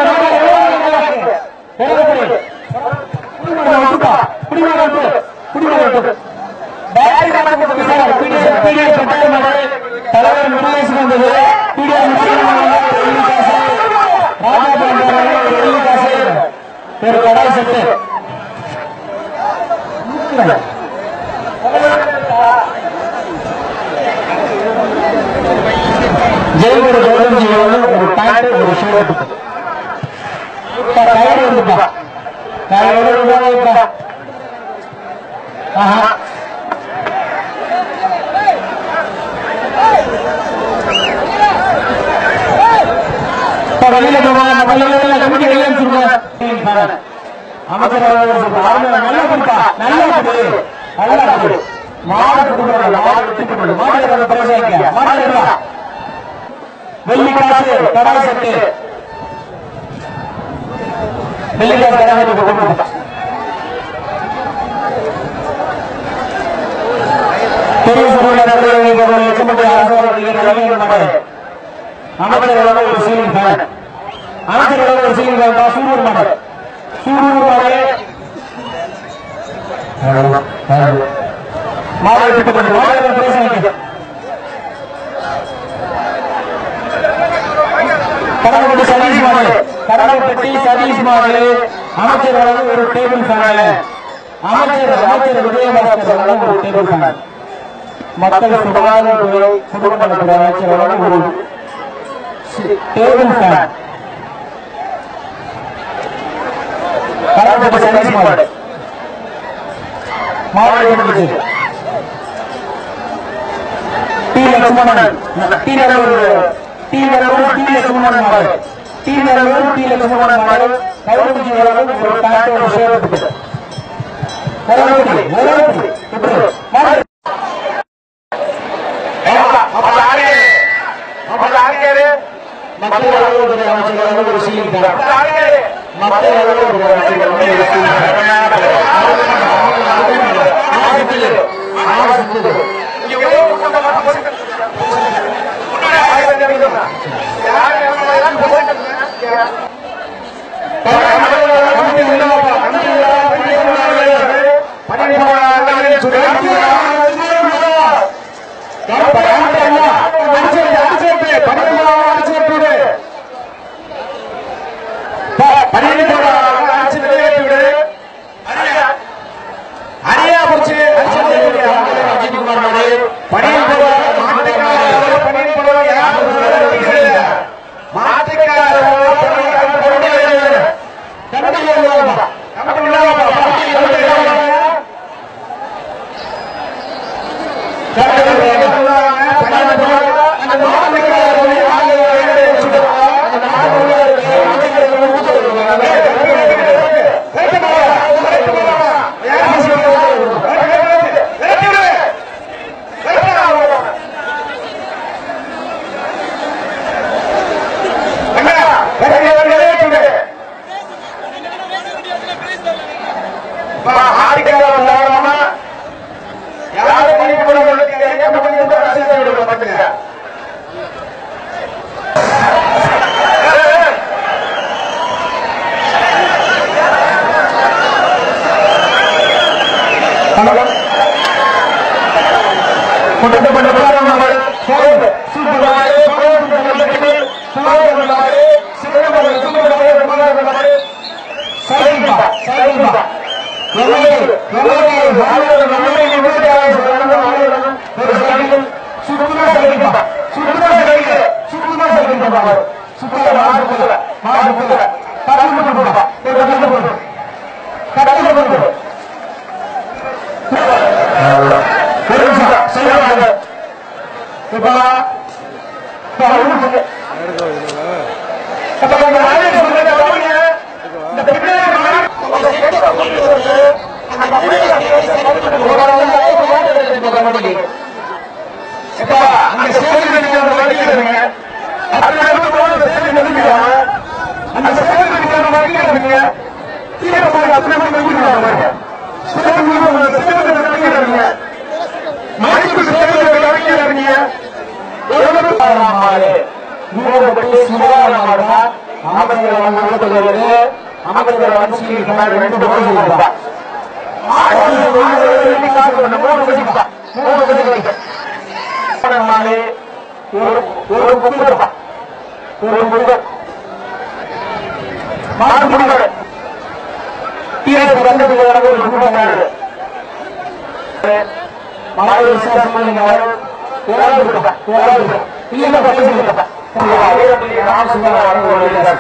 போராடப்படி விட்டுப்பா குடிமகன் விட்டு குடிமகன் விட்டு பேட்டரி கணக்கு கொடுங்க சார் பிடிஎஸ் பிடிஎஸ் பெட்ரோல் மாடு தலைவர் முருகேசன் வந்தது பிடிஎஸ் ராஜா பண்டாரம் ஒரு வெள்ளி காசு ஒரு கடாய் செட்டு ஜெயகுரு கௌதம் ஜீவன் ஒரு பேண்ட் ஒரு ஷர்ட் கயிறு வந்துப்பா கயிறு ரூபாய்ப்பா ஆஹா இப்ப வெளியில போவாங்க நம்ம வெளியில கமிட்டி வெளியே அனுப்பிச்சுருங்க அமைச்சர் அவர்கள் சொல்றாங்க. அவங்க நல்லா கொடுப்பா நல்லா கொடு நல்லா கொடு மாடு கொடுக்குறாங்க மாடு வெட்டி கொடு மாடு எடுக்கிற பிரைஸ் வாங்கிக்க மாடு எடுக்கா வெள்ளி காசு கடாய் செட்டு வெள்ளி காசு கடாய் செட்டு கொடுக்கணும் பெரிய சபையில் நடந்த எச்சமட்டி அரசு மாடு அமைச்சர்களோட ஒரு சீலிங் ஃபேன் அமைச்சர்களோட ஒரு சீலிங் ஃபேன் தான் சூரூர் மாடு சூரூர் மாடு மாடு எடுத்து கொண்டு மாடு பேசுவாங்க கடவுப்பட்டி சதீஷ் மாடு கடவுப்பட்டி சதீஷ் மாடு அமைச்சர் வழங்கும் ஒரு டேபிள் ஃபேன் அமைச்சர் அமைச்சர் விஜயபாஸ்கர் வழங்கும் ஒரு டேபிள் ஃபேன் மக்கள் சுகாதாரத்துறை குடும்ப நலத்துறை அமைச்சர் வழங்கும் ஒரு டேபிள் ஃபேன் கடவுப்பட்டி சதீஷ் மாடு மாடு எடுத்துச்சு T Lakshmanan T Naravar T Naravar T Lakshmanan மாடு டி நரவர் டி லட்சுமணன் மாடு கவுரவஜி வழங்கும் ஒரு பேண்ட் ஒரு ஷேர் போட்டு ஒரே ஒரே மாடு மக்கள் நலத்துறை அமைச்சர் வழங்கும் ஒரு சீலிங் ஃபேன் மக்கள் நலத்துறை அமைச்சர் வழங்கும் ஒரு சீலிங் அரியா முடிச்சு அஜித்குமார் மாடு பணியில் போடுவாங்க மாட்டுக்காரர் பணியில் போடுவாங்க மாட்டுக்காரர் கமிட்டி உள்ளவங்க கமிட்டி உள்ளவங்க கொட்டப்பட்ட பிரகாரம் சூப்பர் சூப்பர் சரிப்பா சரிப்பா நம்மளே நம்மளே நம்மளே நம்மளே ஒரு நிமிஷம் செய்வாங்க இப்ப இப்ப ஒரு நிமிஷம். இப்ப இந்த ராஜேஷ் சொல்றதை கவனிங்க. இந்த பிள்ளையார் மகன் உங்க கேட்க கொண்டு வந்து அந்த பிள்ளையார் இப்ப அந்த ஸ்டேஜ் நினைக்கிற வடிக்கிறீங்க அதுல இருந்து போன ஸ்டேஜ் நினைக்கிறாங்க அந்த ஸ்டேஜ் நினைக்கிற வடிக்கிறீங்க கீழே போய் அத்தனை பேர் நினைக்கிறாங்க ஸ்டேஜ் ஸ்டேஜ் நினைக்கிறீங்க மைக்கு ஸ்டேஜ் நினைக்கிறீங்க எவ்வளவு மாறு நூறு சுகாதார மாடுமா அமைச்சர் வந்து ஓட்டுகிறது அமைச்சர் வந்து சீக்கிரம் ரெண்டு பேரும் கொடுப்பா மூணு மணிக்கு மூணு மணிக்கு மாடு ஒரு ஒரு கும்பிடுப்பா ஒரு கும்பிடு மாடு கும்பிடு கீழே வந்ததுக்கு ஒரு கும்பிடு மாடு விசுவாசமா நீங்க ஏழாவது கொடுப்பா ஏழாவது இல்லைன்னா பத்து கொடுப்பா நான் சொல்ல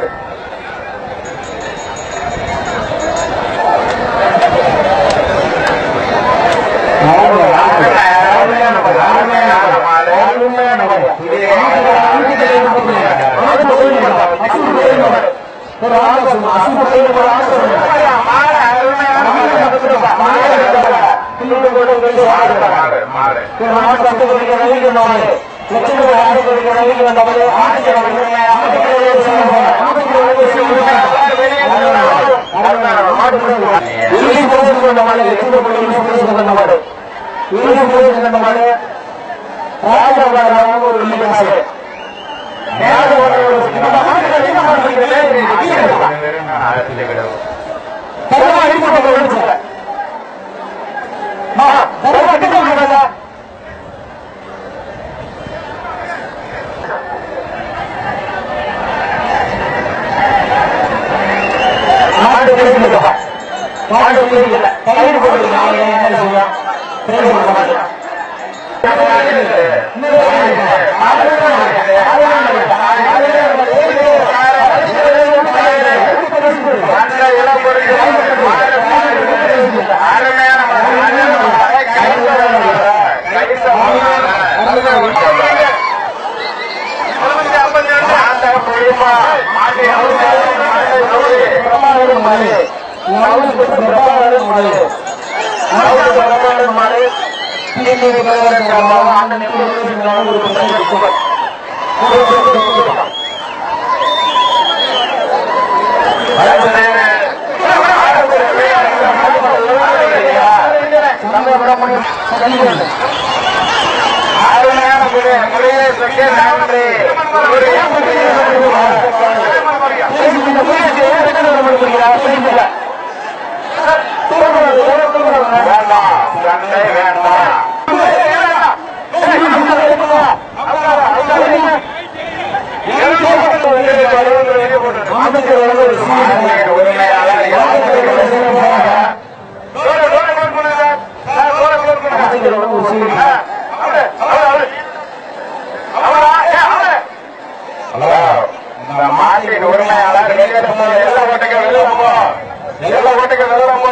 மாட்டின் உரிமையாளர் வெளியே எல்லா ஓட்டுகள் வெளியே போ எல்லா ஓட்டுகள் வெளியே போ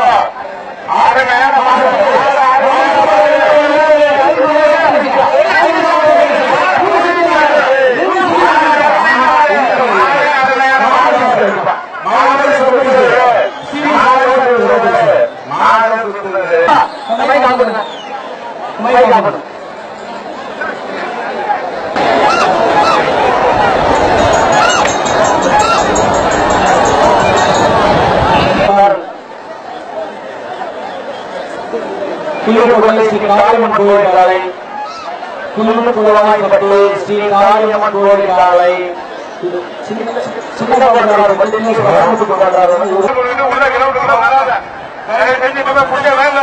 ஆறு நேரம் கீழே ஸ்ரீ காளியம்மன் கோவில் காலை குழுந்து குழுவாக்கப்பட்டு ஸ்ரீ காளியம்மன் கோவில் காலை சின்னதாக பள்ளியில் கொண்டாடுறாங்க உள்ள கிலோமீட்டர் வராத செஞ்சு புடிச்ச வேலை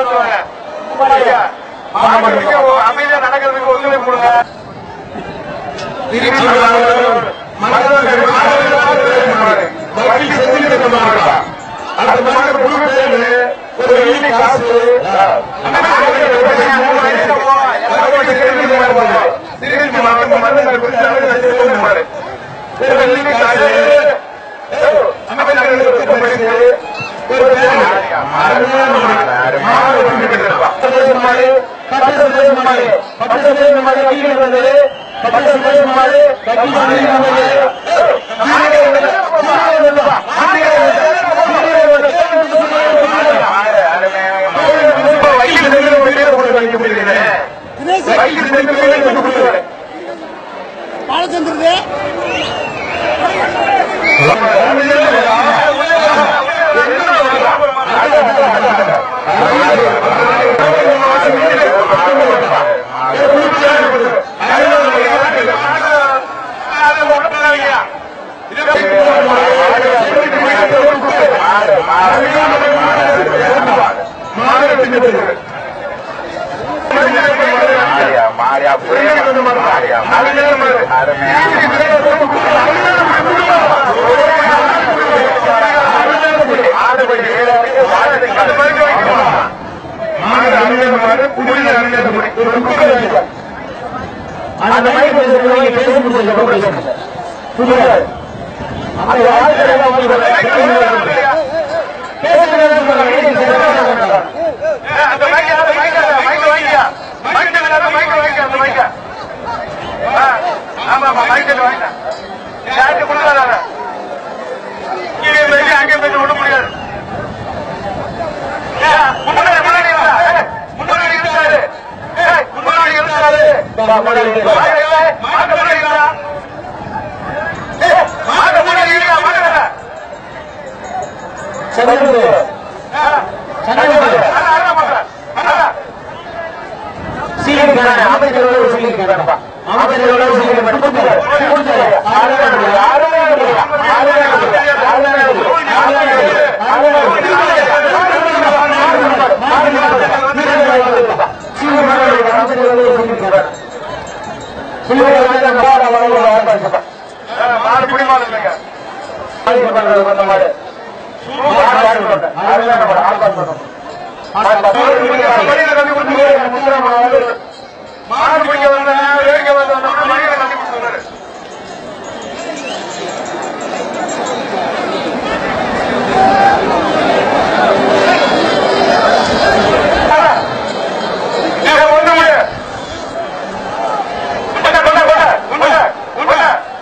அமைதியா நடக்கிறதுக்கு ஒத்துழைப்பு கொடுங்க அந்த மாதிரி குழு பேரு ஒரு ஈனி காசு திருச்சி மாவட்டம் மன்னர்கள் குறித்து ஒரு பட்டு சுரேஷ் மாடு பட்டு சுரேஷ் மாடு கீழே வந்தது பட்டு சுரேஷ் மாடு கட்டி பாலச்சந்திரது மாரியா மாரியா அந்த மைக் பேசுறவங்க பேச முடியாது பேசுங்க புரியல அந்த வார்த்தை எல்லாம் வந்து சந்திரபுரம் சந்திரபுரம் சீக்கிரம் அமைச்சரோட சொல்லியிருக்காங்க அமைச்சரோட மாடு பிடிக்க வந்த வேடிக்கை வந்த மணிகளை கட்டி கொடுத்துருவாரு ஒன்று முடிய கொண்ட கொண்ட கொண்ட கொண்ட கொண்ட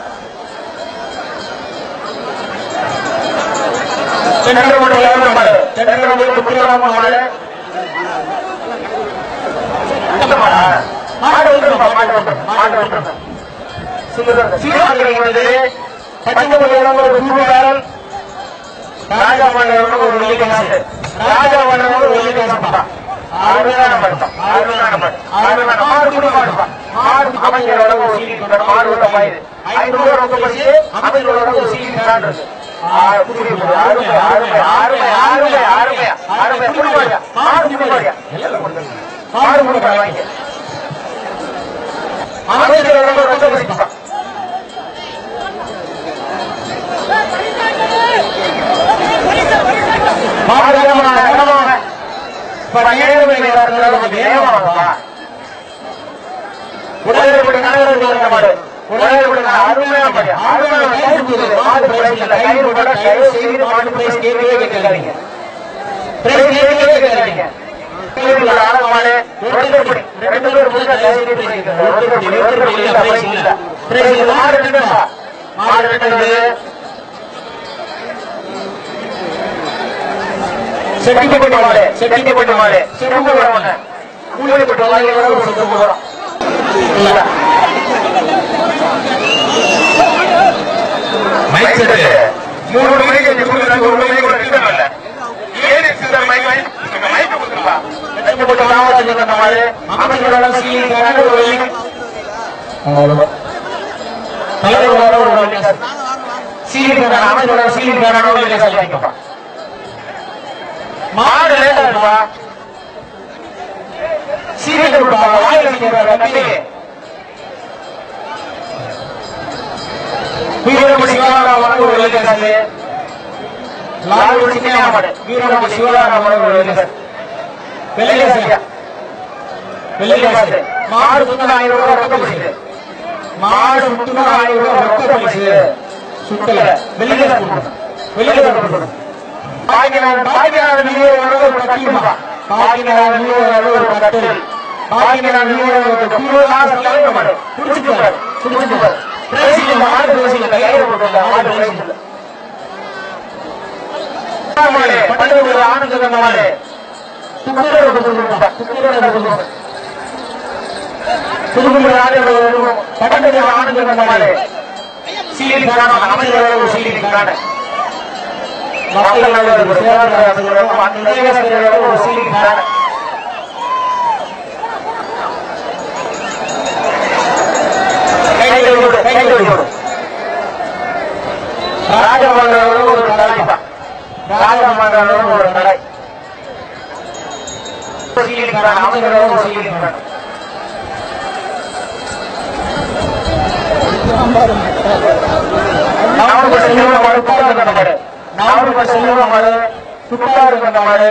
ராஜா மன்னர் ஒரு வெள்ளி காசு ராஜா மன்னர் ஒரு வெள்ளி காசு அருமையான பட்டம் அருமையான பட்டம் அருமையான மாடு கூட மாடுப்பா மாடு அமைச்சரோட ஒரு சீடி கொண்டாடு மாடு உள்ள மயிறு ஐநூறு ரூபா ரொம்ப படிச்சு அமைச்சரோட ஒரு சீடி காட்டுறது அருமை அருமை அருமை அருமை அருமை அருமை குடிமாடியா மாடு குடிமாடியா மாடு குடிமாடி வாங்க அமைச்சரோட ரொம்ப படிப்பா மாடு வேகமா வேகமா இப்ப ஏழு மணி நேரத்தில் வேகமா உடனடி நகரம் மாடு உடனடி அருமையான மாடு அருமையான மாடு பிரைஸ் இல்ல கயிறு கூட கயிறு செய்து மாடு பிரைஸ் கேட்கவே கேட்காதீங்க பிரைஸ் கேட்கவே கேட்காதீங்க மாடு ஒருத்தர் ரெண்டு பேர் முடிஞ்சா கயிறு பிரைஸ் ஒருத்தர் இல்ல பிரைஸ் இல்ல பிரைஸ் மாடு ரெண்டு மாடு ரெண்டு செட்டிப்பட்டு மாடு செட்டிப்பட்டு மாடு செருப்பு வரவங்க கூலிப்பட்டு வாங்கி வர ஒரு செருப்பு வரும் மைக் செட்டு மூணு மணிக்கு அஞ்சு கொடுக்குறாங்க ஒரு மணிக்கு கூட ரிட்டர்ன் இல்ல ஏறி சிஸ்டர் மைக் மைக் மைக் கொடுத்துருப்பா செட்டிப்பட்டு மாவட்டம் சொன்ன மாதிரி அமைச்சரோட சீலிங்கான ஒரு வெள்ளி தலைவரோட ஒரு வெள்ளி சீலிங்கான அமைச்சரோட சீலிங்கான ஒரு வெள்ளி காசு வாங்கிக்கப்பா மாடு லேட்டா இருப்பா சீரியல் கொடுப்பா வாயில் அடிக்கிற தம்பி வீரமணி சிவராமன் ஒரு வெள்ளிக்காசு லால்குடி சின்ன வீரமணி சிவராமன் ஒரு வெள்ளிக்காசு வெள்ளிக்காசு வெள்ளிக்காசு மாடு முத்தன ஆயிரம் ரூபாய் ரொக்க பரிசு மாடு முத்தன ஆயிரம் ரூபாய் ரொக்க பரிசு சுத்தல வெள்ளிக்காசு கொடுக்கணும் வெள்ளிக்காசு கொடுக்கணும் பாக்கினார் பாக்கினார் நீங்க ஒரு கட்டில் பாக்கினார் நீங்க ஒரு கட்டில் பாக்கியநாத வீரர்களுக்கு குரு லாஸ்ட் லைன் மாடு புடிச்சுப்பாரு புடிச்சுப்பாரு பிரேசில் மாடு பிரேசில் கையில போட்டு மாடு பிரேசில் மாடு பண்டூர் ஆனந்த மாடு துக்கரோட கொடுத்துருப்பா துக்கரோட கொடுத்துருப்பா புதுக்குடி ஆடுகளும் பட்டணத்தில் ஆனந்த மாடு சீலிங் காண அமைச்சர்களும் சீலிங் காண மக்களோட சேவாசிரியர்களும் அந்த தேவஸ்தர்களும் ஒரு சீலிங் காண கைகளோடு கைகளோடு ராஜமங்களோடு ஒரு கடாய்ப்பா ராஜமங்களோடு ஒரு கடாய் சீலிங் காண அமைச்சர்களோடு ஒரு சீலிங் காண நாம செல்வ மாடு பாடு கண்ட மாடு நாம செல்வ மாடு சுட்டாறு கண்ட மாடு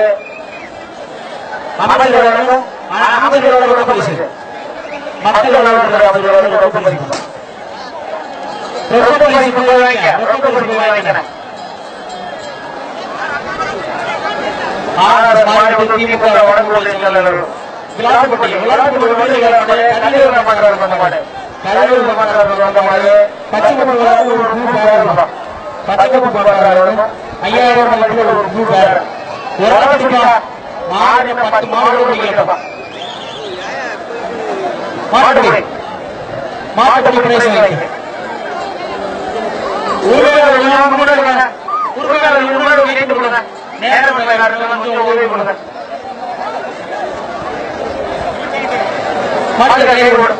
அமைச்சரோட அமைச்சரோட கூட பரிசு மக்களோட அமைச்சரோட கூட பரிசு ரொம்ப பரிசு போய் வாங்க ரொம்ப பரிசு போய் வாங்கிக்கிறேன் ஆர்எஸ் மாடு திமுக வடக்கு விளாட்டுப்பட்டி விளாட்டுப்பட்டி வந்து கல்லூரி மன்னர் வந்த மாடு கல்லூரி மன்னர் வந்த மாடு பச்சைக்குப்பம் ஒரு பூ பேரம் பச்சைக்குப்பம் பேரம் ஐயாயிரம் மதிப்பில் ஒரு பூ பேரம் ஒரு ஆட்டுக்கா மாடு பத்து மாடு கேட்டப்பா மாட்டுப்படி மாட்டுப்படி பிரைஸ் வாங்கி உரிமையாளர்கள் முன்னாடி வாங்க. உரிமையாளர்கள் முன்னாடி கேட்டு கொடுங்க நேரம் இல்லை வந்து உதவி கொடுங்க மாட்டு கடையை போடு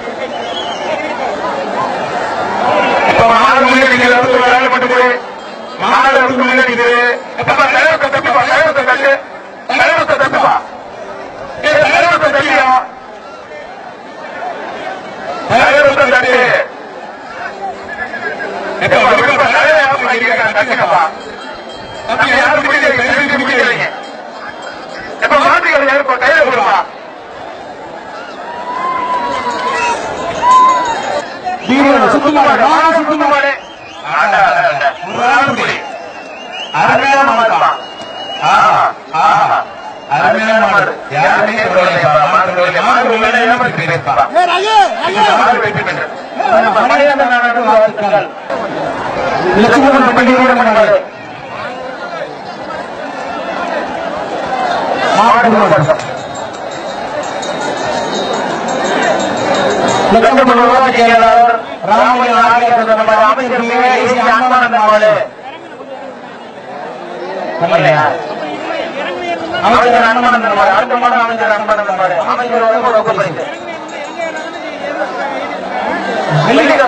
இப்ப மாடு முன்னாடி வந்து வேலை பண்ணி போய் மாடு வந்து முன்னாடி இப்ப தலைவத்தை தப்பிப்பா தலைவத்தை தள்ளு தலைவத்தை தப்பிப்பா ஏ தலைவத்தை தள்ளியா தலைவத்தை தள்ளி இப்ப விடுப்பா தலைவரை தள்ளிக்கப்பா தம்பி யாரும் முடியல முடியலைங்க இப்ப மாட்டுகள் ஏற்ப கையில கொடுப்பா வீரர் சுத்துமாடு ராணா சுத்துமாடு அருமையான மாடுப்பா. ஆஹா, ஆஹா. அருமையான மாடு. யாருமே சொல்லலைப்பா. மாடு சொல்லலை. மாடு சொல்லலை. என்ன பண்ணி பேசுப்பா? இந்த மாடு வெற்றி பெற்றது. மணிகண்டன் நாடு வாழ்த்துக்கள் லட்சுமணன் பண்டிகையோட மன்னாடு மாடு மாடு. லட்சுமணன் ஊராட்சி செயலாளர் ராமலிங்க நாகேந்திரன் நம்ம அமைச்சர் பிஏசி அன்பானந்தன் மாடு இல்லையா அமைச்சர் அன்பானந்தன் மாடு அடுத்த மாடு அமைச்சர் அன்பானந்தன் மாடு அமைச்சர் வந்து ஒரு ஒப்பந்தம் இருக்கு. வெள்ளிக்க-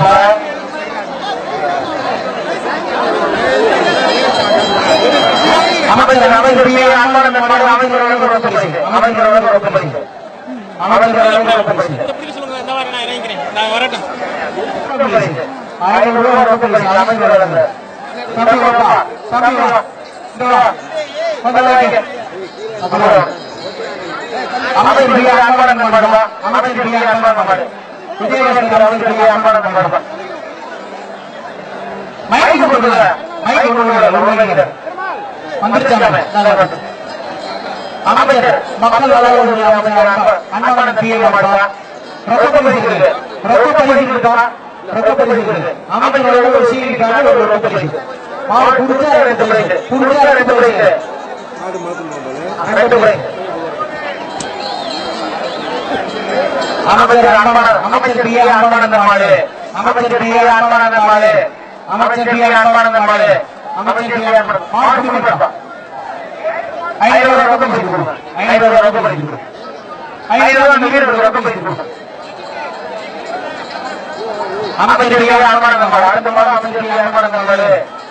அமைச்சர் அமைச்சர் பி அன்பானந்தன் மாடு அமைச்சர் வந்து ஒரு ஒப்பந்தம் இருக்கு. அமைச்சர் வந்து ஒரு ஒப்பந்தம் இருக்கு. அமைச்சர் வந்து ஒரு ஒப்பந்தம் இருக்கு. ஆயிரம் ரூபாய் ரொக்கம் பரிசு அமைச்சர் வழங்க. தம்பி வாப்பா, தம்பி வா. இந்த வா. வந்து வாங்க. அப்புறம் அமைச்சர் பி அன்பானந்தன் மாடுப்பா. அமைச்சர் பி அன்பானந்தன் மாடு. விஜயகாந்த் அமைச்சர் பி அன்பானந்தன் மாடுப்பா. மைக்கு கொடுங்க. மைக்கு கொடுங்க. உருவாக்கிட்டு. வந்துருச்சாங்க. அமைச்சர் மக்கள் நலவாழ்வுத்துறை அமைச்சர் அன்பா- அன்பானந்தன் பி மாடுப்பா. ரொக்க பரிசு இருக்கு. ரொக்க பரிசு இருக்கா? ரொக்க பரிசு இருக்கு. அமைச்சரோட ஒரு சீனிக்கான ஒரு ரொக்க பரிசு. மாடு புடிச்சா ரெண்டு பரிசு. புடிச்சா ரெண்டு பரிசு. ரெண்டு பரிசு. அமைச்சர் அன்பான- அமைச்சர் பி ஏ அன்பானந்தன் மாடு அமைச்சர் பி ஏ அன்பானந்தன் மாடு அமைச்சர் பி ஏ அன்பானந்தன் மாடு அமைச்சர் பி ஏ அன்பானந்தன் மாடு பிடிப்பா. ஐநூறு ரூபாய் ரொக்க பரிசு கொடுங்க. ஐநூறு ரூபாய் ரொக்க பரிசு கொடுங்க. ஐநூறு ரூபாய் அந்த வீரருக்கு ரொக்க பரிசு கொடுங்க. அமைச்சர் பி ஏ அன்பானந்தன் மாடு அடுத்த மாதம் அமைச்சர் பி ஏ அன்பானந்தன் மாடு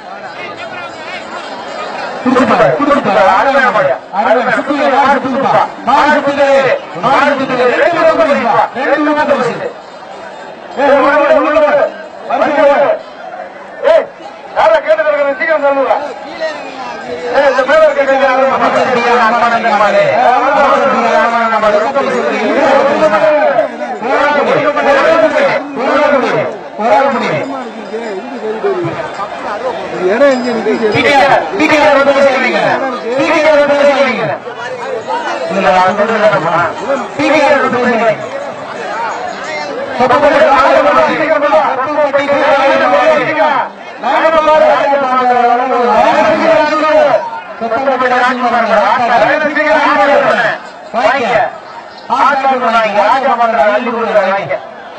குடுத்துப்பாரு, குடுத்துப்பாரு, அருமையான மாடு. அருமையான, சுத்துங்க, மாடு சுத்துங்கப்பா. மாடு சுத்துங்க, மாடு சுத்துங்க. ரெண்டு ரூபாய் பரிசுப்பா, ரெண்டு ரூபாய் பரிசு. ஏய், உள்ள வாடு, உள்ள வாடு. பரிசு வாடு. ஏய், யாரா கேட்டு இருக்கிறது? சீக்கிரம் சொல்லுங்க. ஏய், இந்த மேல இருக்க கையில யாரும் அமைச்சர் பி. ஆர். அன்பானந்தன் மாடு. அமைச்சர் பி. ஆர். அன்பானந்தன் மாடு. ரொக்க பரிசு இருக்கு. போராட முடியும். போராட முடியும். போராட முடியும். பிடிஆர், பிடிஆர் ரொக்க பரிசு வைங்க. பிடிஆர் ரொக்க பரிசு வைங்க. இல்ல நான் சொல்றேன் பிகேஆர் பேசுகிறேன் சொப்பப்பட்டி ராஜகுமார் சொப்பப்பட்டி ராஜகுமார் சொப்பப்பட்டி ராஜகுமார் வாங்கிக்க ஆட்கள் வாங்கிக்க ராஜகுமார் அள்ளி கொடுக்குற வாங்கிக்க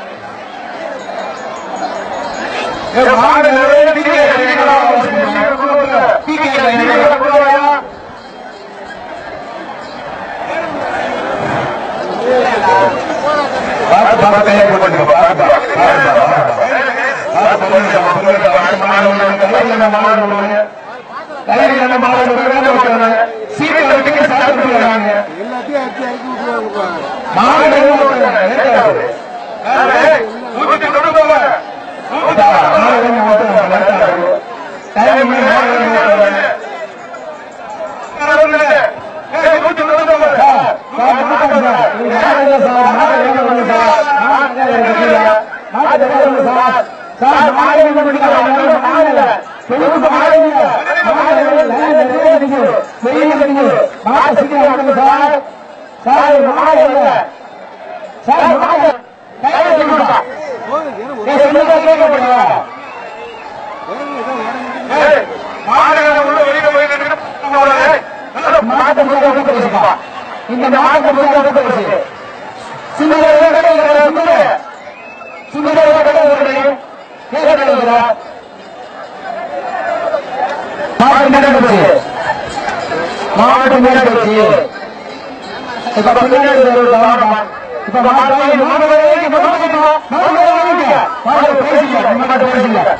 பார்த்து பார்த்து கையை போட்டுங்க பார்த்து இந்த மாதம் சுந்தர மாவட்ட மேற்பச்சு இப்ப பின்னாடி இப்ப பேசுங்க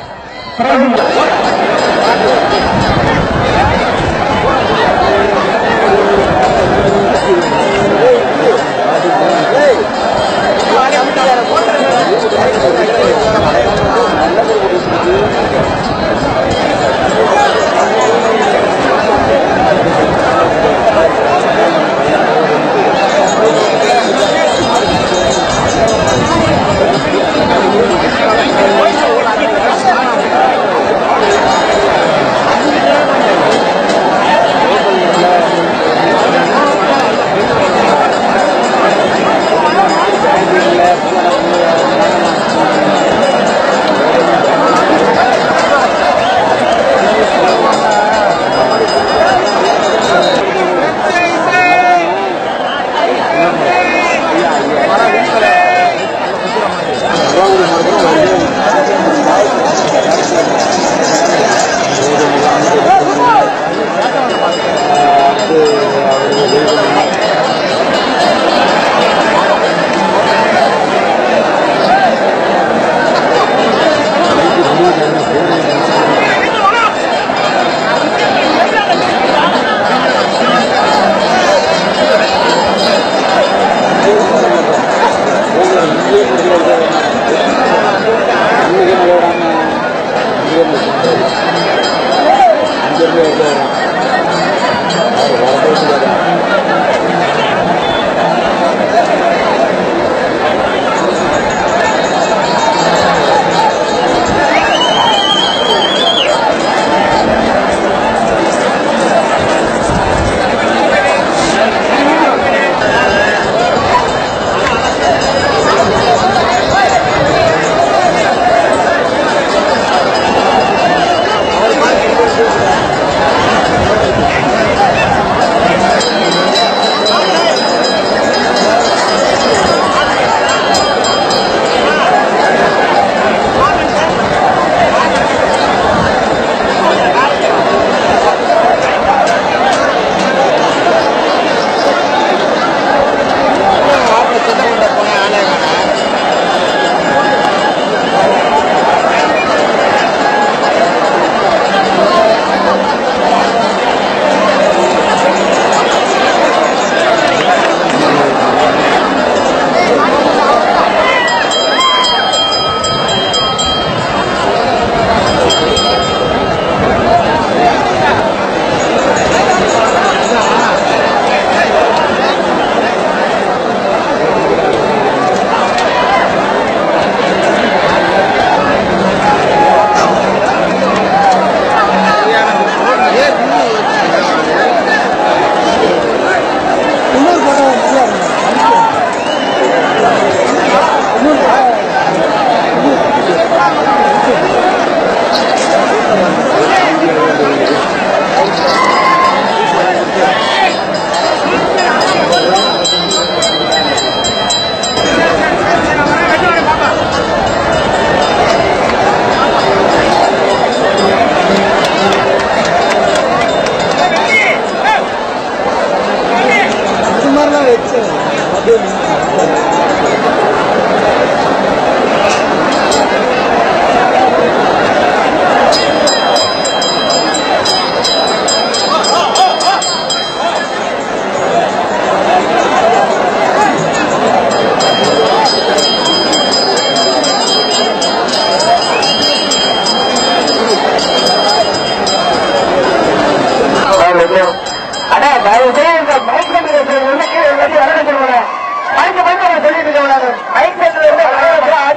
அங்கிருந்து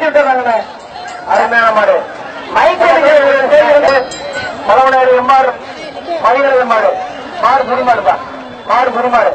விட்டுறாங்கண்ணே அருமையான மாடு மைக்கு பலவனாயிரம் எம்மாறு மணிகள் எம்மாடு மாடு புரிமாடுப்பா மாடு புரிமாடு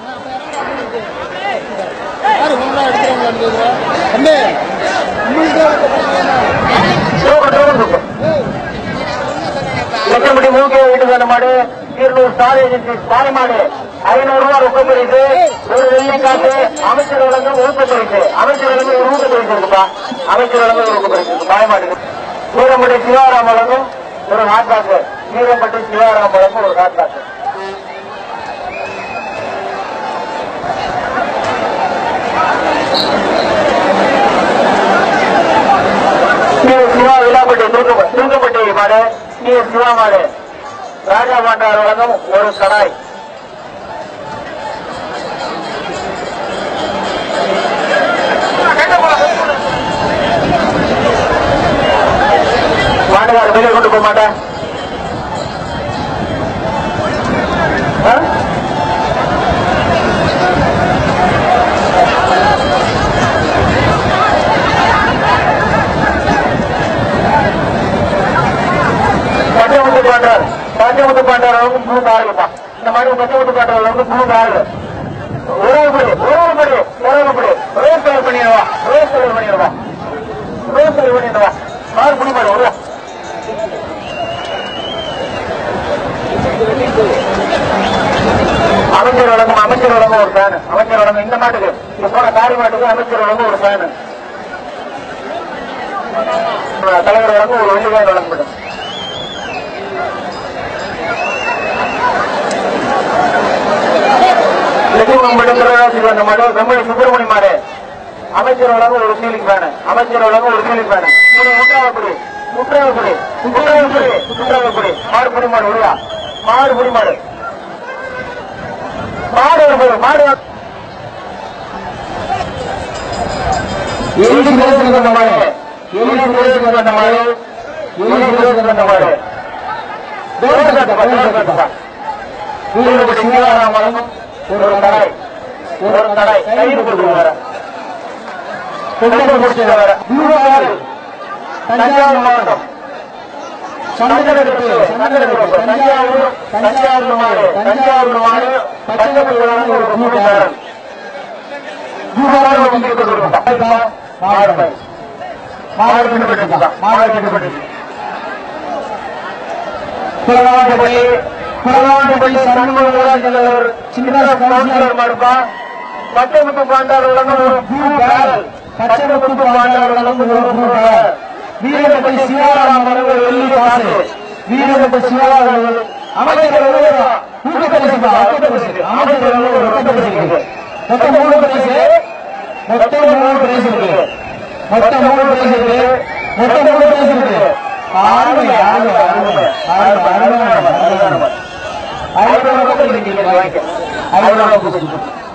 சூப்பர் சூப்பர் சூப்பர் லட்சம்படி மூக்கிய வீட்டுக்கான மாடு இருநூறு ஸ்டார் ஏஜென்சி ஸ்டாய் மாடு ஐநூறு ரூபாய் ரொக்க பரிசு ஒரு வெள்ளை காசு அமைச்சர் வழங்கும் ஊக்க பரிசு அமைச்சர் வழங்கும் ஒரு ஊக்க பரிசு இருக்குப்பா அமைச்சர் வழங்கும் ஒரு ஊக்க பரிசு இருக்கு பாய மாட்டுக்கு வீரம்பட்டி சிவாராம் வழங்கும் ஒரு ஹாட் பாக்கு வீரம்பட்டி சிவாராம் வழங்கும் ஒரு ஹாட் பாக்கு நீ சிவா விழாப்பட்டி தூக்க தூக்கப்பட்டி மாடு நீ சிவா மாடு ராஜா பாண்டார் வழங்கும் ஒரு கடாய் மாட்டுக்கார வெளியே கொண்டு போக மாட்டேன் ஆ? பச்சைமுத்து பாண்டார் பச்சைமுத்து பாண்டார் அளவுக்கு மூணு ஆளுப்பா இந்த மாதிரி பச்சைமுத்து பாண்டார் அளவுக்கு மூணு ஆளு ஒரே படி ஒரே படி ஒரே படி ரோஸ் கலர் பண்ணிடுவா ரோஸ் கலர் பண்ணிடுவா ரோஸ் கலர் பண்ணிடுவா மாறு புடி மாடு வருவா அமைச்சர் வழங்கும் அமைச்சர் வழங்கும் ஒரு ஃபேன் அமைச்சர் வழங்கும் இந்த மாட்டுக்கு இது போன காரி மாட்டுக்கு அமைச்சர் வழங்கும் ஒரு ஃபேன் தலைவர் வழங்கும் ஒரு வெள்ளிக்காய் வழங்கப்படும் அந்த மாடு கம்பெனி சுப்பிரமணி மாடு அமைச்சர் வழங்க ஒரு சீலிங் ஃபேனு அமைச்சர் வழங்க ஒரு சீலிங் ஃபேனு முற்றாவப்படி முற்றாவப்படி முற்றாவப்படி முற்றாவப்படி மாடு புடி மாடு விடுவா மாடு புடி மாடு மாடு ஒரு போடு, மாடு வா- எலி சுரேஷுக்கு வந்த மாடு எலி சுரேஷுக்கு வந்த மாடு எலி சுரேஷுக்கு வந்த மாடு தோசை கட்டப்பா தோசை கட்டப்பா வீடு சிங்காரம் வழங்கும் ஒரு கடை ஒரு கடை கைது கொடுத்துருவாரு முடிச்சுட்டு வர தஞ்சாவூர் மாவட்டம் சந்தனெடுப்பு சந்தனெடுப்பு தஞ்சாவூர் தஞ்சாவூர் மாடு தஞ்சாவூர் மாடு பச்சைப்பட்டி வழங்கும் ஒரு கூட்டுக்காரன் மாடு மாடு மாடு பின்பற்றி மாடு பின்பற்றி குளவாண்டபடி குளவாண்டபடி சண்முகர் சின்ன கவுன்சிலர் மாடுப்பா பச்சைமுத்து பாண்டார் வழங்கும் ஒரு ப்ளூ பேரல் பச்சைமுத்து பாண்டார் வழங்கும் ஒரு ப்ளூ பேரல் வீரபடி சிவாராம் வழங்கும் ஒரு வெள்ளி காசு வீரபடி சிவாராம் அமைச்சர் ஊக்கப்பரிசு ஊக்கப்பரிசு அமைச்சர் ஒரு ரொக்கப்பரிசு இருக்கு மொத்தம் மூணு பரிசு மொத்தம் மூணு பரிசு இருக்கு மொத்தம் மூணு பரிசு இருக்கு மொத்தம் மூணு பரிசு இருக்கு அருமை அருமை அருமை அருமை அருமையான அருமையான ஐநூறு ரூபாய் நீங்க வாங்கிக்க ஐநூறு ரூபாய்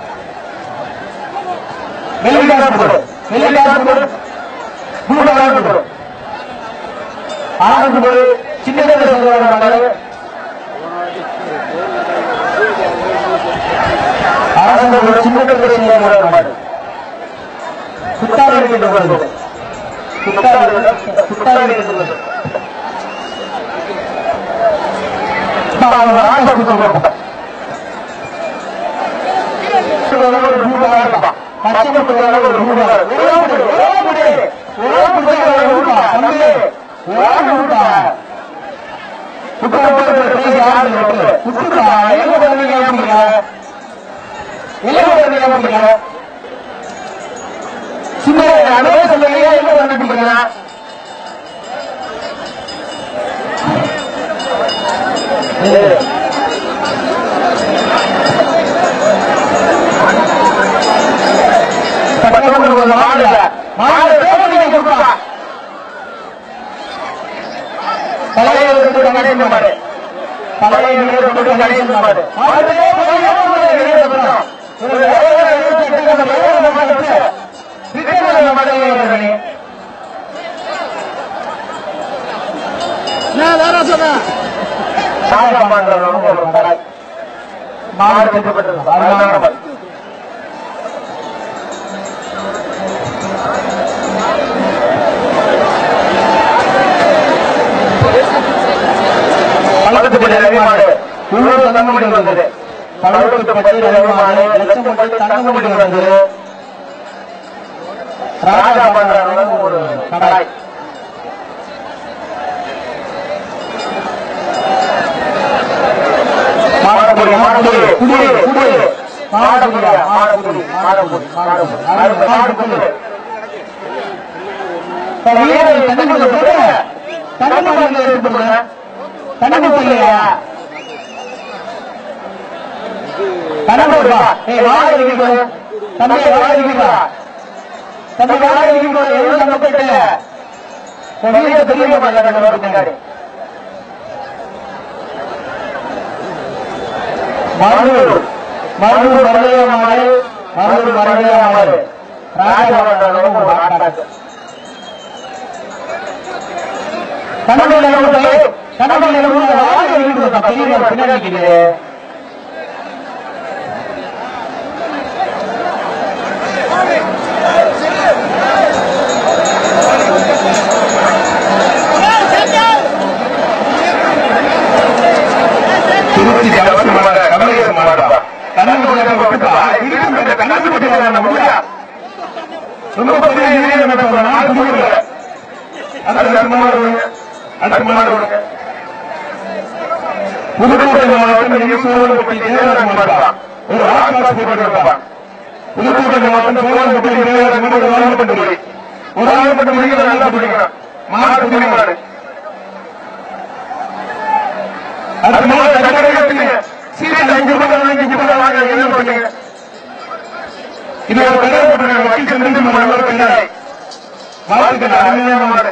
வெள்ளிக்காசு போடு வெள்ளிக்காசு போடு மூணு காசு போடு ஆனந்து போடு சின்ன சொல்றாங்க ஆனந்த போடு சின்ன சொல்றாங்க சுத்தாரி இருக்கிறது சுத்தாரி சுத்தாரி இருக்கிறது ஆசை கொடுத்துருக்கோம் சின்ன அனுபவ சொல்லுங்க என்ன பண்ணிட்டு மாடு மாடு கொடுப்பா பழைய கணேசன் மாடு பழைய கணேசன் மாடு மாடு கட்டப்பட்டது பட்டு ரவிமாறு லட்சம் பட்டு தங்கமணி வந்தது ராஜா பண்ற ஒரு கடாய் மாடபுரி மாடபுரி குடி குடி மாடபுரியா மாடபுரி மாடபுரி மாடபுரி மாடபுரி வீரர் தண்ணி போட்டு தண்ணி போட்டு எடுத்து தண்ணி போடலையா கணவா ஏய் வாழ இருக்கீங்க தம்பி வாழ இருக்கீங்க தம்பி வாழ இருக்கீங்க எவ்வளவு நம்ம போயிட்டு வீட்டை தெரிய மாட்டாங்க பின்னாடி மருதூர் மருதூர் மருதையா மாடு மருதூர் மருதையா மாடு ராஜபவன் ஒரு ஆட்டாக்கு கண்ணபடி நிலவுல கண்ணபடி நிலவுல வாழ இருக்குது பெரிய பின்னாடி நிற்கிறது திருச்சி ஜலசி மாட கமலேச மாடா கண்ணன் போட்டுப்பா இருக்கு கண்ணன் போட்டு நம்ம முடியா ரொம்ப பெரிய ஏரியா நம்ம நான் குடிக்கல அடுத்த மாடு அடுத்த மாடு புதுக்கோட்டை மாவட்டம் எங்க சோழன்பட்டி தேவராஜ் மாடா ஒரு ஆகாஷ் போட்டு புதுக்கோட்டை மாவட்டம் சோழன்பட்டி தேவராஜ் மாடு ஒரு ஆள் பண்ணி ஒரு ஆள் பண்ணி முடிக்கிற நல்லா பிடிக்கணும் மாடு புதிய மாடு அடுத்த மாடு கடற்கரை சீரியல் அஞ்சு ரூபாய் வாங்கி கொடுத்தா வாங்க என்ன பண்ணுங்க இது ஒரு கடை போட்டுருக்காங்க வக்கீல் சந்திரன் மாடு ஒரு கடை வாழ்த்துக்கள் அருமையான மாடு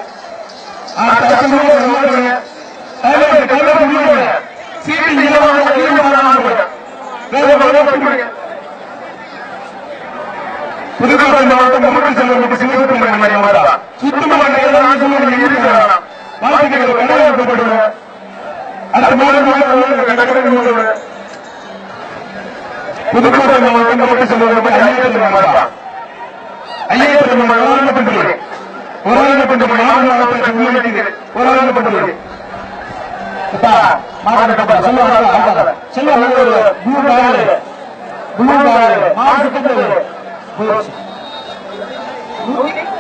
புதுக்கோட்டை மாவட்டம் முன்னூற்றி செல்வம் சிவசுப்பிரமணியம் மணி மாதா சுத்தம் வாழ்த்துக்கள் கடை போட்டுவிடுவேன் அடுத்த மாடு புதுக்கோட்டை மாவட்டம் முன்னூற்றி செல்வம் ஐயாயிரத்தி மாதா ஐயாயிரத்தி மாதா போராடப்பட்ட மாணவர்கள் முன்னெடுக்கிறது போராடப்பட்டது மாவட்ட செல்வம் செல்வம் ஒரு ப்ளூ பேர் ப்ளூ பேர் மாவட்டத்துக்கு